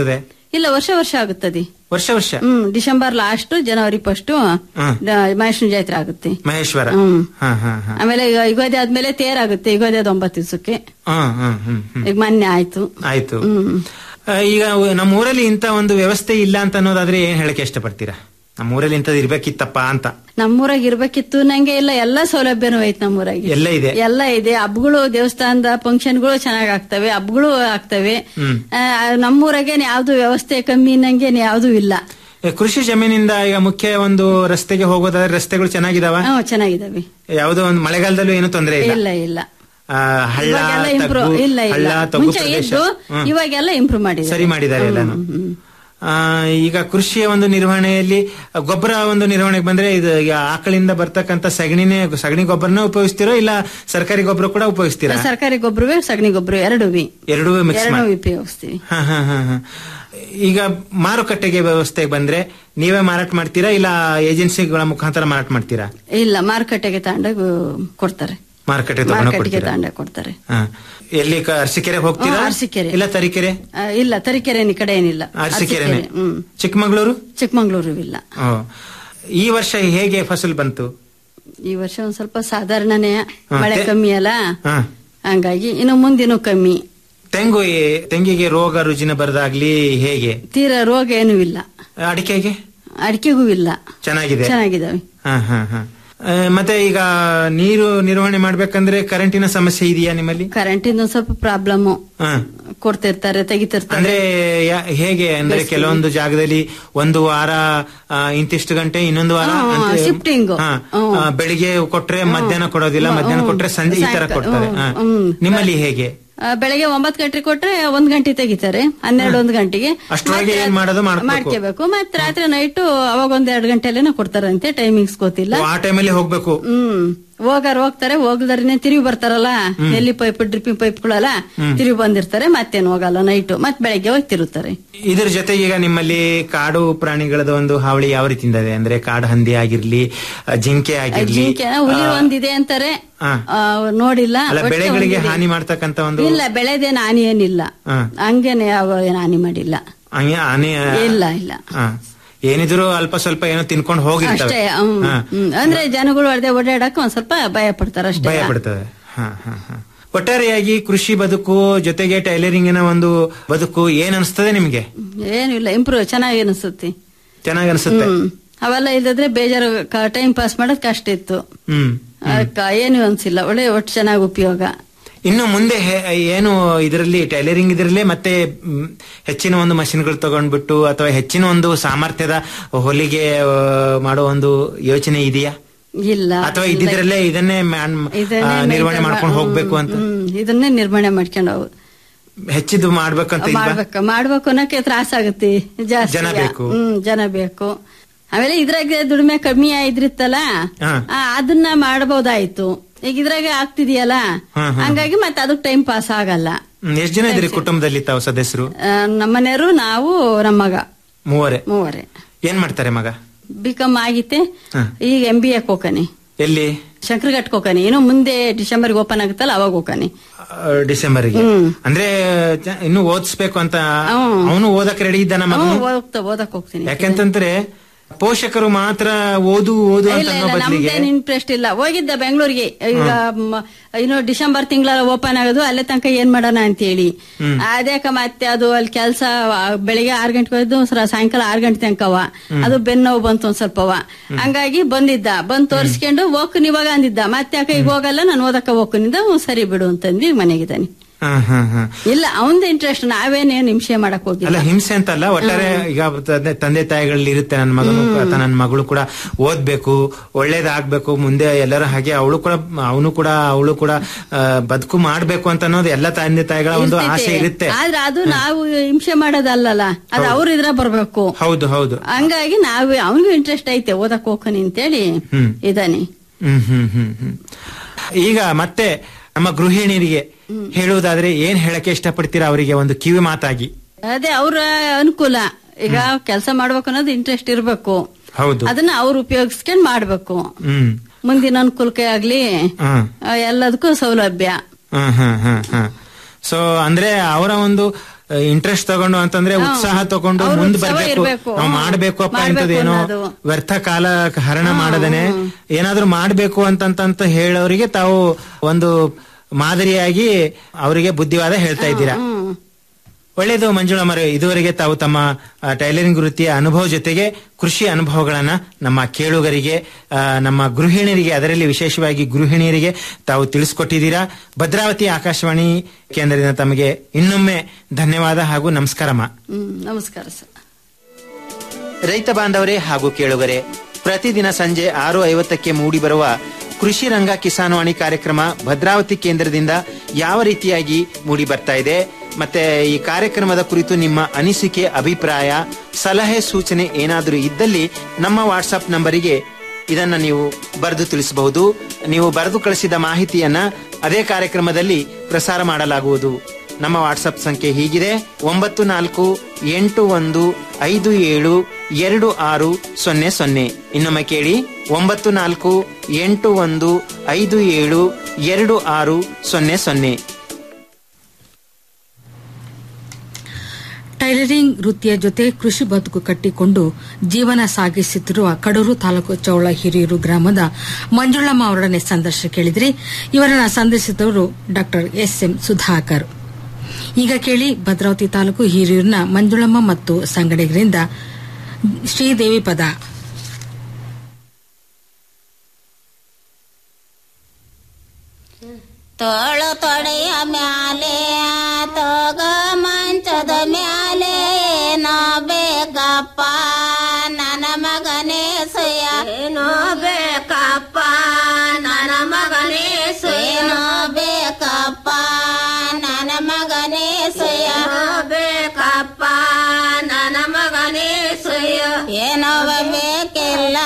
ಇಲ್ಲ ವರ್ಷ ವರ್ಷ ಆಗುತ್ತದೆ ವರ್ಷ ವರ್ಷ ಹ್ಮ್ ಡಿಸೆಂಬರ್ ಲಾಸ್ಟ್ ಜನವರಿ ಫಸ್ಟ್ ಹ್ಮ್. ಮಹೇಶ್ವರ ಜಾತ್ರೆ ಆಗುತ್ತೆ ಮಹೇಶ್ವರ ಹ್ಮ್. ಹಾ ಹಾ ಹಾ ಆಮೇಲೆ ಈಗ ಯುಗಾದಿ ಆದ್ಮೇಲೆ ತೇರಾಗುತ್ತೆ ಯುಗಾದಿ ಆದ ಒಂಬತ್ತು ದಿವಸಕ್ಕೆ ಹಾ ಹಾ ಹ್ಮ್ ಹ್ಮ್ ಈಗ ಮೊನ್ನೆ ಆಯ್ತು ಆಯ್ತು ಹ್ಮ್ ಆ, ಈಗ ನಮ್ಮ ಊರಲ್ಲಿ ಇಂತ ಒಂದು ವ್ಯವಸ್ಥೆ ಇಲ್ಲ ಅಂತ ಅನ್ನೋದಾದ್ರೆ ಏನ್ ಹೇಳಕ್ಕೆ ಇಷ್ಟಪಡ್ತೀರಾ ನಮ್ಮ ಊರಲ್ಲಿ ಇಂಥದ್ದು ಇರ್ಬೇಕಿತ್ತಪ್ಪ ಅಂತ ನಮ್ಮೂರಾಗ ಇರ್ಬೇಕಿತ್ತು ನಂಗೆ ಇಲ್ಲ ಎಲ್ಲಾ ಸೌಲಭ್ಯನೂ ಐತ್ ನಮ್ಮೂರಾಗೆ ಎಲ್ಲ ಇದೆ ಎಲ್ಲ ಇದೆ ಹಬ್ಗಳು ದೇವಸ್ಥಾನದ ಫಂಕ್ಷನ್ಗಳು ಚೆನ್ನಾಗ್ ಆಗ್ತವೆ ಹಬ್ಗಳು ಆಗ್ತವೆ ಹ್ಮ್ ಆ, ನಮ್ಮೂರಾಗೆ ಯಾವ್ದು ವ್ಯವಸ್ಥೆ ಕಮ್ಮಿ ನಂಗೆ ಯಾವ್ದು ಇಲ್ಲ ಏ, ಕೃಷಿ ಜಮೀನಿಂದ ಈಗ ಮುಖ್ಯ ಒಂದು ರಸ್ತೆಗೆ ಹೋಗೋದಾದ್ರೆ ರಸ್ತೆಗಳು ಚೆನ್ನಾಗಿದಾವ ಹ್ಮ್ ಚೆನ್ನಾಗಿದಾವೆ ಯಾವುದೋ ಒಂದು ಮಳೆಗಾಲದಲ್ಲೂ ಏನು ತೊಂದರೆ ಇಲ್ಲ ಇಲ್ಲ ಇಲ್ಲ ಆ, ಹಳ್ಳ ಇವಾಗೆಲ್ಲ ಇಂಪ್ರೂವ್ ತಗ್ಗು, ಇಲ್ಲ ಹಳ್ಳ ಇಲ್ಲ ತಗ್ಗು ಮುಂಚೆ ಪ್ರದೇಶ ಇದ್ದು ಹ್ಮ್. ಇವಾಗೆಲ್ಲ ಇಂಪ್ರೂವ್ ಮಾಡಿದ್ದಾರೆ ಸರಿ ಮಾಡಿದ್ದಾರೆ ಎಲ್ಲಾನು ಆ, ಈಗ ಕೃಷಿಯ ಒಂದು ನಿರ್ವಹಣೆಯಲ್ಲಿ ಗೊಬ್ಬರ ಒಂದು ನಿರ್ವಹಣೆಗೆ ಬಂದ್ರೆ ಇದು ಈಗ ಆಕಳಿಂದ ಬರ್ತಕ್ಕಂತ ಸಗಣಿನೇ ಸಗಣಿ ಗೊಬ್ಬರನೇ ಉಪಯೋಗಿಸ್ತೀರೋ ಇಲ್ಲ ಸರ್ಕಾರಿ ಗೊಬ್ಬರ ಕೂಡ ಉಪಯೋಗಿಸ್ತೀರಾ ಸರ್ಕಾರಿ ಗೊಬ್ಬರವೇ ಸಗಣಿ ಗೊಬ್ಬರ ಎರಡು ಎರಡೂ ಮಿಕ್ಸ್ ಎರಡೂ ಮಾಡಿ ಉಪಯೋಗಿಸ್ತೀವಿ ಹಾ, ಹಾ, ಹಾ, ಹಾ. ಈಗ ಮಾರುಕಟ್ಟೆಗೆ ವ್ಯವಸ್ಥೆಗೆ ಬಂದ್ರೆ ನೀವೇ ಮಾರಾಟ ಮಾಡ್ತೀರಾ ಇಲ್ಲ ಏಜೆನ್ಸಿಗಳ ಮುಖಾಂತರ ಮಾರಾಟ ಮಾಡ್ತೀರಾ ಇಲ್ಲ ಮಾರುಕಟ್ಟೆಗೆ ತಗೊಂಡಾಗ ಕೊಡ್ತಾರೆ ಮಾರುಕಟ್ಟೆ ತಗೊಂಡು ಮಾರುಕಟ್ಟೆಗೆ ಕೊಡ್ತೀರಾ ತಗೊಂಡಾಗ ಕೊಡ್ತಾರೆ ಹಾ. ಎಲ್ಲಿ ಕ- ಅರಸೀಕೆರೆ ಹೋಗ್ತೀರಾ ಹ್ಮ್, ಅರಸೀಕೆರೆ. ಇಲ್ಲ ತರೀಕೆರೆ ಆ, ಇಲ್ಲ ತರೀಕೆರೆ ಈ ಕಡೆ ಏನಿಲ್ಲ ಅರಸೀಕೆರೆನೆ ಅರಸೀಕೆರೆ, ಹ್ಮ್ ಚಿಕ್ಕಮಗಳೂರು ಚಿಕ್ಕಮಂಗ್ಳೂರು ಇಲ್ಲ ಓ. ಈ ವರ್ಷ ಹೇಗೆ ಫಸಲ್ ಬಂತು ಈ ವರ್ಷ ಒಂದ್ ಸ್ವಲ್ಪ ಸಾಧಾರಣನೇ ಹಾ, ಮಳೆ ತೆ- ಕಮ್ಮಿ ಅಲ್ಲ ಹಾ. ಹಂಗಾಗಿ ಇನ್ನು ಮುಂದಿನೂ ಕಮ್ಮಿ ತೆಂಗು ಏ- ತೆಂಗಿಗೆ ರೋಗ ರುಜಿನ ಬರದಾಗ್ಲಿ ಹೇಗೆ ತೀರಾ ರೋಗ ಏನೂ ಇಲ್ಲ ಅಡಿಕೆಗೆ ಅಡಿಕೆಗೂ ಇಲ್ಲ ಚೆನ್ನಾಗಿದೆ ಚೆನ್ನಾಗಿದಾವೆ ಹಾ ಹಾ ಹಾ ಆ, ಮತ್ತೆ ಈಗ ನೀರು ನಿರ್ವಹಣೆ ಮಾಡ್ಬೇಕಂದ್ರೆ ಕರೆಂಟಿನ ಸಮಸ್ಯೆ ಇದೆಯಾ ನಿಮ್ಮಲ್ಲಿ ಕರೆಂಟಿಂದ ಒಂದ್ ಸ್ವಲ್ಪ ಪ್ರಾಬ್ಲಮ್ ಹಾ ಕೊಡ್ತಿರ್ತಾರೆ ತೆಗಿತಿರ್ತಾರೆ ಅಂದ್ರೆ ಯಾ- ಹೇಗೆ ಅಂದ್ರೆ ಬೇಸಿಗೆ. ಕೆಲವೊಂದು ಜಾಗದಲ್ಲಿ ಒಂದು ವಾರ ಆ, ಇಂತಿಷ್ಟು ಗಂಟೆ ಇನ್ನೊಂದು ವಾರ ಹಾ, ಅಂತ- shifting. ಹಾ, ಹ್ಮ್. ಆ, ಬೆಳಿಗ್ಗೆ ಕೊಟ್ರೆ ಮಧ್ಯಾಹ್ನ ಕೊಡೋದಿಲ್ಲ ಹ್ಮ್, ಮಧ್ಯಾಹ್ನ ಹ್ಮ್. ಕೊಟ್ರೆ ಸಂಜೆ ಈ ತರ ಸಾಯಂಕಾಲ, ಕೊಡ್ತಾರೆ ಹ್ಮ್, ಹಾ. ಹ್ಮ್. ನಿಮ್ಮಲ್ಲಿ ಹೇಗೆ ಆ, ಬೆಳಗ್ಗೆ ಒಂಬತ್ತು ಗಂಟೆ ಕೊಟ್ರೆ ಒಂದ್ ಗಂಟೆ ತೆಗಿತಾರೆ ಹನ್ನೆರಡು ಒಂದು ಗಂಟೆಗೆ ಅಷ್ಟ್ರೊಳಗೆ ಮತ್ತೆ ಏನ್ ಮಾಡೋದು ಮಾಡ್ಬೇಕು. ಮಾಡ್ಕೋಬೇಕು ಮತ್ತೆ ರಾತ್ರಿ ನೈಟು ಅವಾಗ ಒಂದ್ ಎರಡು ಗಂಟೆಲೇನೋ ಕೊಡ್ತಾರಂತೆ ಟೈಮಿಂಗ್ಸ್ ಗೊತ್ತಿಲ್ಲ ಓ, ಆ ಟೈಮಲ್ಲಿ ಹೋಗ್ಬೇಕು ಹ್ಮ್ ಹೋಗಾರ ಹೋಗ್ತಾರೆ ಹೋಗ್ದಾರನೆ ತಿರುಗಿ ಬರ್ತಾರಲ್ಲ ಹ್ಮ್. ನೆಲ್ಲಿ ಪೈಪ್ ಡ್ರಿಪ್ಪಿಂಗ್ ಪೈಪ್ಗಳೆಲ್ಲ ಹ್ಮ್. ತಿರುಗಿ ಬಂದಿರ್ತಾರೆ ಮತ್ತೇನು ಹೋಗಲ್ಲ ನೈಟು ಮತ್ತೆ ಬೆಳಗ್ಗೆ ಹೋಗಿ ತಿರುತ್ತಾರೆ ಇದ್ರ ಜೊತೆಗೆ ಈಗ ನಿಮ್ಮಲ್ಲಿ ಕಾಡು ಪ್ರಾಣಿಗಳದ ಒಂದು ಹಾವಳಿ ಯಾವ ರೀತಿಯಿಂದ ಇದೆ ಅಂದ್ರೆ ಕಾಡು ಹಂದಿ ಆಗಿರ್ಲಿ ಆ, ಜಿಂಕೆ ಆಗಿರ್ಲಿ ಜಿಂಕೆ ಹುಲಿ ಆ, ಒಂದಿದೆ ಅಂತಾರೆ ಆ. ಆ, ನೋಡಿಲ್ಲ ಅಲ್ಲ ಒಟ್ಟೆ ಬೆಳೆಗಳಿಗೆ ಒಂದಿದೆ. ಹಾನಿ ಮಾಡ್ತಕ್ಕಂತ ಒಂದು ಇಲ್ಲ ಬೆಳೆದೇನು ಹಾನಿ ಏನಿಲ್ಲ ಹಾ. ಹಂಗೇನೆ ಯಾವ ಏನು ಹಾನಿ ಮಾಡಿಲ್ಲ ಹಂಗೆ ಹಾನಿ ಆ, ಇಲ್ಲ ಇಲ್ಲ ಆ. ಏನಿದ್ರು ಅಲ್ಪ ಸ್ವಲ್ಪ ಏನೋ ತಿನ್ಕೊಂಡು ಹೋಗಿರ್ತವೆ ಅಷ್ಟೇ ಹ್ಮ್, ಹಾ. ಹ್ಮ್. ಅಂದ್ರೆ ಜನಗಳು ಹೊಡೆದೆ ಓಡಾಡಕ್ಕೆ ಒಂದ್ ಸ್ವಲ್ಪ ಭಯ ಪಡ್ತಾರ ಅಷ್ಟೇ ಭಯ ಪಡ್ತವೆ ಹಾ, ಹಾ, ಹಾ. ಒಟ್ಟಾರೆಯಾಗಿ ಕೃಷಿ ಬದುಕು ಜೊತೆಗೆ ಟೈಲರಿಂಗಿನ ಒಂದು ಬದುಕು ಏನ್ ಅನಿಸ್ತದೆ ನಿಮ್ಗೆ ಏನು ಇಲ್ಲ ಇಂಪ್ರೂವ್ ಚೆನ್ನಾಗಿ ಅನಿಸುತ್ತೆ ಚೆನ್ನಾಗಿ ಅನಿಸುತ್ತೆ ಹ್ಮ್ ಅವೆಲ್ಲ ಇಲ್ಲದ್ರೆ ಬೇಜಾರು ಟೈಮ್ ಪಾಸ್ ಮಾಡೋದ್ ಕಷ್ಟ ಇತ್ತು ಹ್ಮ್ ಅದಕ್ಕ ಏನು ಅನ್ಸಿಲ್ಲ ಒಳ್ಳೆ ಒಟ್ಟು ಚೆನ್ನಾಗಿ ಉಪಯೋಗ ಇನ್ನು ಮುಂದೆ ಹೆ- ಏನು ಇದರಲ್ಲಿ ಟೈಲರಿಂಗ್ ಇದರಲ್ಲೇ ಮತ್ತೆ ಮ್, ಹೆಚ್ಚಿನ ಒಂದು ಮಷಿನ್ಗಳು ತಗೊಂಡ್ಬಿಟ್ಟು ಅಥವಾ ಹೆಚ್ಚಿನ ಒಂದು ಸಾಮರ್ಥ್ಯದ ಹೊಲಿಗೆ ಆ, ಮಾಡೋ ಒಂದು ಯೋಚನೆ ಇದೆಯಾ ಇಲ್ಲ ಅಥವಾ ಇಲ್ಲ. ಇದಿದ್ರಲ್ಲೇ ಇದನ್ನೇ ಮ್ಯಾನ್- ಇದನ್ನೇ ಆ, ನಿರ್ವಹಣೆ maintain ಮಾಡ್ಕೊಂಡು ಮಾ- ಹೋಗ್ಬೇಕು ಅಂತ ಹ್ಮ್, ಹ್ಮ್. ಇದನ್ನೇ ನಿರ್ವಹಣೆ ಮಾಡ್ಕೊಂಡು ಹೋಗು ಹೆಚ್ಚಿದ್ದು ಮಾಡ್ಬೇಕಂತ ಇಲ್ವಾ ಮಾಡ್ಬೇಕು ಮಾಡ್ಬೇಕು ಅನ್ನಕ್ಕೆ ತ್ರಾಸ ಆಗುತ್ತೆ ಜಾಸ್ತಿ ಜನ ಬೇಕು. ಹ್ಮ್ ಜನ ಬೇಕು ಆಮೇಲೆ ಇದ್ರಾಗ ದುಡಿಮೆ ಕಮ್ಮಿ ಆಯ್ದಿತ್ತಲ್ಲ ಹಾ. ಅದನ್ನ ಮಾಡಬಹುದಾಯ್ತು ಈಗ ಇದ್ರಾಗ ಆಗ್ತಿದೆಯಲ್ಲ ಹಾ, ಹಾ. ಹಂಗಾಗಿ ಮತ್ತೆ ಅದಕ್ಕೆ ಟೈಮ್ ಪಾಸ್ ಆಗಲ್ಲ ಹ್ಮ್, ಎಷ್ಟ್ ಜನ ಇದ್ರಿ ಕುಟುಂಬದಲ್ಲಿ ತಾವು ಸದಸ್ಯರು ಆ, ನಮ್ಮನೆಯವರು ನಾವು ನಮ್ಮ ಮಗ ಮೂವರೇ ಮೂವರೇ ಏನ್ ಮಾಡ್ತಾರೆ ಮಗ ಬಿ ಕಾಮ್ ಆಗಿತ್ತೆ ಹಾ. ಈಗ ಎಂ ಬಿ ಎ ಹೋಕನಿ ಎಲ್ಲಿ ಶಂಕರಘಟ್ಟ ಹೋಕನಿ ಇನ್ನು ಮುಂದೆ ಡಿಸೆಂಬರ್ಗೆ ಓಪನ್ ಆಗುತ್ತಲ್ಲ ಅವಾಗ ಹೋಕನಿ ಡಿಸೆಂಬರ್ಗೆ ಹ್ಮ್. ಅಂದ್ರೆ ಚ- ಇನ್ನು ಓದಿಸ್ಬೇಕು ಅಂತ ಹ್ಮ್. ಅವನು ಓದಕ್ ರೆಡಿ ಇದ್ದಾನ ಮಗನು ಹ್ಮ್, ಓದ್ತಾ ಓದಕ್ ಹೋಗ್ತೀನಿ ಯಾಕೆಂತಂದ್ರೆ ಪೋಷಕರು ಮಾತ್ರ ಓದು ಓದು ಅಂತ ಇಲ್ಲ ಅನ್ನೋ ಇಲ್ಲ ಬದಲಿಗೆ ನಮ್ದೇನ್ ಇಂಟ್ರೆಸ್ಟ್ ಇಲ್ಲ ಹೋಗಿದ್ದ ಬೆಂಗಳೂರಿಗೆ ಈಗ ಮ, ಇನ್ನು ಡಿಸೆಂಬರ್ ತಿಂಗಳ ಓಪನ್ ಆಗೋದು ಅಲ್ಲೇ ತನಕ ಏನ್ ಮಾಡೋಣ ಅಂತ ಹೇಳಿ ಹ್ಮ್. ಅದೇಕ ಮತ್ತೆ ಅದು ಅಲ್ಲಿ ಕೆಲಸ ಬೆಳಿಗ್ಗೆ ಆರ್ ಗಂಟೆಗೆ ಹೋಯ್ದು ಸ- ಸಾಯಂಕಾಲ ಆರ್ ಗಂಟೆ ತನಕವ ಹ್ಮ್. ಅದು ಬೆನ್ನೋವು ಬಂತು ಒಂದ್ ಸ್ವಲ್ಪವ ಹಂಗಾಗಿ ಬಂದಿದ್ದ ಬಂದ್ ತೋರಿಸ್ಕೊಂಡು ಹೋಗ್ತೀನಿ ಇವಾಗ ಅಂದಿದ್ದ ಮತ್ತೆ ಯಾಕೆ ಈಗ ಹೋಗಲ್ಲ ನಾನು ಓದಕ್ಕ ಹೋಗ್ಕನಿಂದ ಹ್ಞೂ ಸರಿ ಬಿಡು ಅಂತಂದು ಮನೆಗಿದ್ದಾನೆ ಹಾ, ಹಾ, ಹಾ. ಇಲ್ಲ ಅವಂದ ಇಂಟ್ರೆಸ್ಟ್ ನಾವೇನೇನ್ ಹಿಂಸೆ ಮಾಡಕ್ ಅಲ್ಲ ಹೋಗಿಲ್ಲ ಹಿಂಸೆ ಅಂತಲ್ಲ ಒಟ್ಟಾರೆ ಈಗ ತಂದೆ ತಂದೆ ತಾಯಿಗಳಲ್ಲಿ ಇರುತ್ತೆ ನನ್ನ ಮಗನು ಅಥವಾ ನನ್ನ ಮಗಳು ಕೂಡ ಓದ್ಬೇಕು ಒಳ್ಳೇದಾಗ್ಬೇಕು ಮುಂದೆ ಎಲ್ಲರ ಹಾಗೆ ಅವಳು ಕೂಡ ಅವನು ಕೂಡ ಅವಳು ಕೂಡ ಆ, ಬದುಕು ಮಾಡ್ಬೇಕು ಅಂತ ಅನ್ನೋದು ಎಲ್ಲ ತಂದೆ ತಾಯಿಗಳ ಒಂದು ಆಸೆ ಇರುತ್ತೆ ಆದ್ರೆ ಅದು ನಾವು ಹಿಂಸೆ ಮಾಡೋದಲ್ಲಲ್ಲ ಅದು ಹೌದು. ಅವ್ರ ಇದ್ರ ಬರ್ಬೇಕು ಹೌದು ಹೌದು ಹಂಗಾಗಿ ನಾವು ಅವನಿಗೂ ಇಂಟ್ರೆಸ್ಟ್ ಐತೆ ಓದಕ್ ಹೋಗ್ತಾನೆ ಅಂತೇಳಿ ಹ್ಮ್ ಇದಾನೆ ಹ್ಮ್ ಹ್ಮ್ ಹ್ಮ್ ಹ್ಮ್ ಈಗ ಮತ್ತೆ ನಮ್ಮ ಗೃಹಿಣಿಯರಿಗೆ ಹೇಳುವುದಾದ್ರೆ ಏನ್ ಹೇಳಕ್ಕೆ ಇಷ್ಟಪಡ್ತೀರಾ ಅವರಿಗೆ ಒಂದು ಕಿವಿ ಮಾತಾಗಿ ಅದೇ ಅವ್ರ ಅನುಕೂಲ ಈಗ ಕೆಲಸ ಮಾಡ್ಬೇಕು ಅನ್ನೋದು ಇಂಟ್ರೆಸ್ಟ್ ಇರ್ಬೇಕು ಹೌದು ಅದನ್ನ ಅವ್ರು ಉಪಯೋಗಿಸ್ಕೊಂಡ್ ಮಾಡ್ಬೇಕು ಹ್ಮ್ ಮುಂದಿನ ಅನುಕೂಲಕ್ಕೆ ಆಗ್ಲಿ ಹ್ಮ್ ಆ, ಎಲ್ಲದಕ್ಕೂ ಸೌಲಭ್ಯ ಹ್ಮ್ ಹ್ಮ್ ಹ್ಮ್ ಹ್ಮ್ ಸೊ ಅಂದ್ರೆ ಅವರ ಒಂದು ಇಂಟ್ರೆಸ್ಟ್ ತಗೊಂಡು ಅಂತಂದ್ರೆ ಹಾ. ಉತ್ಸಾಹ ತಗೊಂಡು ಅವ್ರ ಮುಂದ್ ಉತ್ಸಾಹ ಬರ್ಬೇಕು ಇರ್ಬೇಕು. ನಾವು ಹ್ಮ್. ಮಾಡ್ಬೇಕು ಅಪ್ಪ ಮಾಡ್ಬೇಕು ಇಂಥದ್ದೇನೋ ಅನ್ನೋದು. ವ್ಯರ್ಥ ಕಾಲ ಹರಣ ಮಾಡದೇನೆ ಏನಾದ್ರೂ ಮಾಡ್ಬೇಕು ಅಂತಂತ ಹೇಳೋರಿಗೆ ತಾವು ಒಂದು ಮಾದರಿಯಾಗಿ ಅವರಿಗೆ ಬುದ್ಧಿವಾದ ಹೇಳ್ತಾ ಇದ್ದೀರಾ ಒಳ್ಳೆಯದು ಮಂಜುಳಮ್ಮರೇ ಇದುವರೆಗೆ ತಾವು ತಮ್ಮ ಆ, ಟೈಲರಿಂಗ್ ವೃತ್ತಿಯ ಅನುಭವ ಜೊತೆಗೆ ಕೃಷಿ ಅನುಭವಗಳನ್ನ ನಮ್ಮ ಕೇಳುಗರಿಗೆ ಆ, ನಮ್ಮ ಗೃಹಿಣಿಯರಿಗೆ ಅದರಲ್ಲಿ ವಿಶೇಷವಾಗಿ ಗೃಹಿಣಿಯರಿಗೆ ತಾವು ತಿಳಿಸ್ಕೊಟ್ಟಿದ್ದೀರಾ ಭದ್ರಾವತಿ ಆಕಾಶವಾಣಿ ಕೇಂದ್ರದಿಂದ ತಮಗೆ ಇನ್ನೊಮ್ಮೆ ಧನ್ಯವಾದ ಹಾಗೂ ನಮಸ್ಕಾರಮ್ಮ ಹ್ಮ್ ನಮಸ್ಕಾರ ಸರ್ ರೈತ ಬಾಂಧವರೇ ಹಾಗೂ ಕೇಳುಗರೆ ಪ್ರತಿದಿನ ಸಂಜೆ ಆರು ಐವತ್ತಕ್ಕೆ ಮೂಡಿ ಬರುವ ಕೃಷಿ ರಂಗ ಕಿಸಾನ್ವಾಣಿ ಕಾರ್ಯಕ್ರಮ ಭದ್ರಾವತಿ ಕೇಂದ್ರದಿಂದ ಯಾವ ರೀತಿಯಾಗಿ ಮೂಡಿ ಬರ್ತಾ ಇದೆ ಮತ್ತೆ ಈ ಕಾರ್ಯಕ್ರಮದ ಕುರಿತು ನಿಮ್ಮ ಅನಿಸಿಕೆ ಅಭಿಪ್ರಾಯ ಸಲಹೆ ಸೂಚನೆ ಏನಾದರೂ ಇದ್ದಲ್ಲಿ ನಮ್ಮ ವಾಟ್ಸಪ್ ನಂಬರಿಗೆ ಇದನ್ನ ನೀವು ಬರೆದು ತಿಳಿಸಬಹುದು ನೀವು ಬರೆದು ಕಳಿಸಿದ ಮಾಹಿತಿಯನ್ನ ಅದೇ ಕಾರ್ಯಕ್ರಮದಲ್ಲಿ ಪ್ರಸಾರ ಮಾಡಲಾಗುವುದು ನಮ್ಮ ವಾಟ್ಸಪ್ ಸಂಖ್ಯೆ ಹೀಗಿದೆ ಒಂಬತ್ತು ನಾಲ್ಕು ಎಂಟು ಒಂದು ಐದು ಏಳು ಎರಡು ಆರು ಸೊನ್ನೆ ಸೊನ್ನೆ ಇನ್ನೊಮ್ಮೆ ಕೇಳಿ ಒಂಬತ್ತು ನಾಲ್ಕು ಎಂಟು ಒಂದು ಐದು ಏಳು ಎರಡು ಆರು ಸೊನ್ನೆ ಸೊನ್ನೆ ಟೈಲರಿಂಗ್ ವೃತ್ತಿಯ ಜೊತೆ ಕೃಷಿ ಬದುಕು ಕಟ್ಟಿಕೊಂಡು ಜೀವನ ಸಾಗಿಸುತ್ತಿರುವ ಕಡೂರು ತಾಲೂಕು ಚೌಳ ಹಿರಿಯೂರು ಗ್ರಾಮದ ಮಂಜುಳಮ್ಮ ಅವರೊಡನೆ ಸಂದರ್ಶನ ಕೇಳಿದ್ರಿ ಇವರನ್ನ ಸಂದರ್ಶಿಸಿದವರು ಡಾಕ್ಟರ್ ಎಸ್ ಎಂ ಸುಧಾಕರ್ ಈಗ ಕೇಳಿ ಭದ್ರಾವತಿ ತಾಲೂಕು ಹಿರಿಯೂರಿನ ಮಂಜುಳಮ್ಮ ಮತ್ತು ಸಂಗಡಿಗರಿಂದ ಶ್ರೀದೇವಿ ಪದ ತೋಳು ತೊಡೆಯ ಮ್ಯಾಲೆ ತೋಗ ಮಂಚದ ಮ್ಯಾಲೆ ಏನೋ ಬೇಕಪ್ಪ ನನ್ನ ಮಗನೇ ಸುಯ ಏನೋ ಬೇಕಪ್ಪ ನನ್ನ ಮಗನೇ ಏನೋ ಬೇಕಪ್ಪ ನನ್ನ ಮಗನೇ ಸುಯ ಬೇಕಪ್ಪ ನನ್ನ ಮಗನೇ ಸುಯ ಏನೋ ಬೇಕಿಲ್ಲ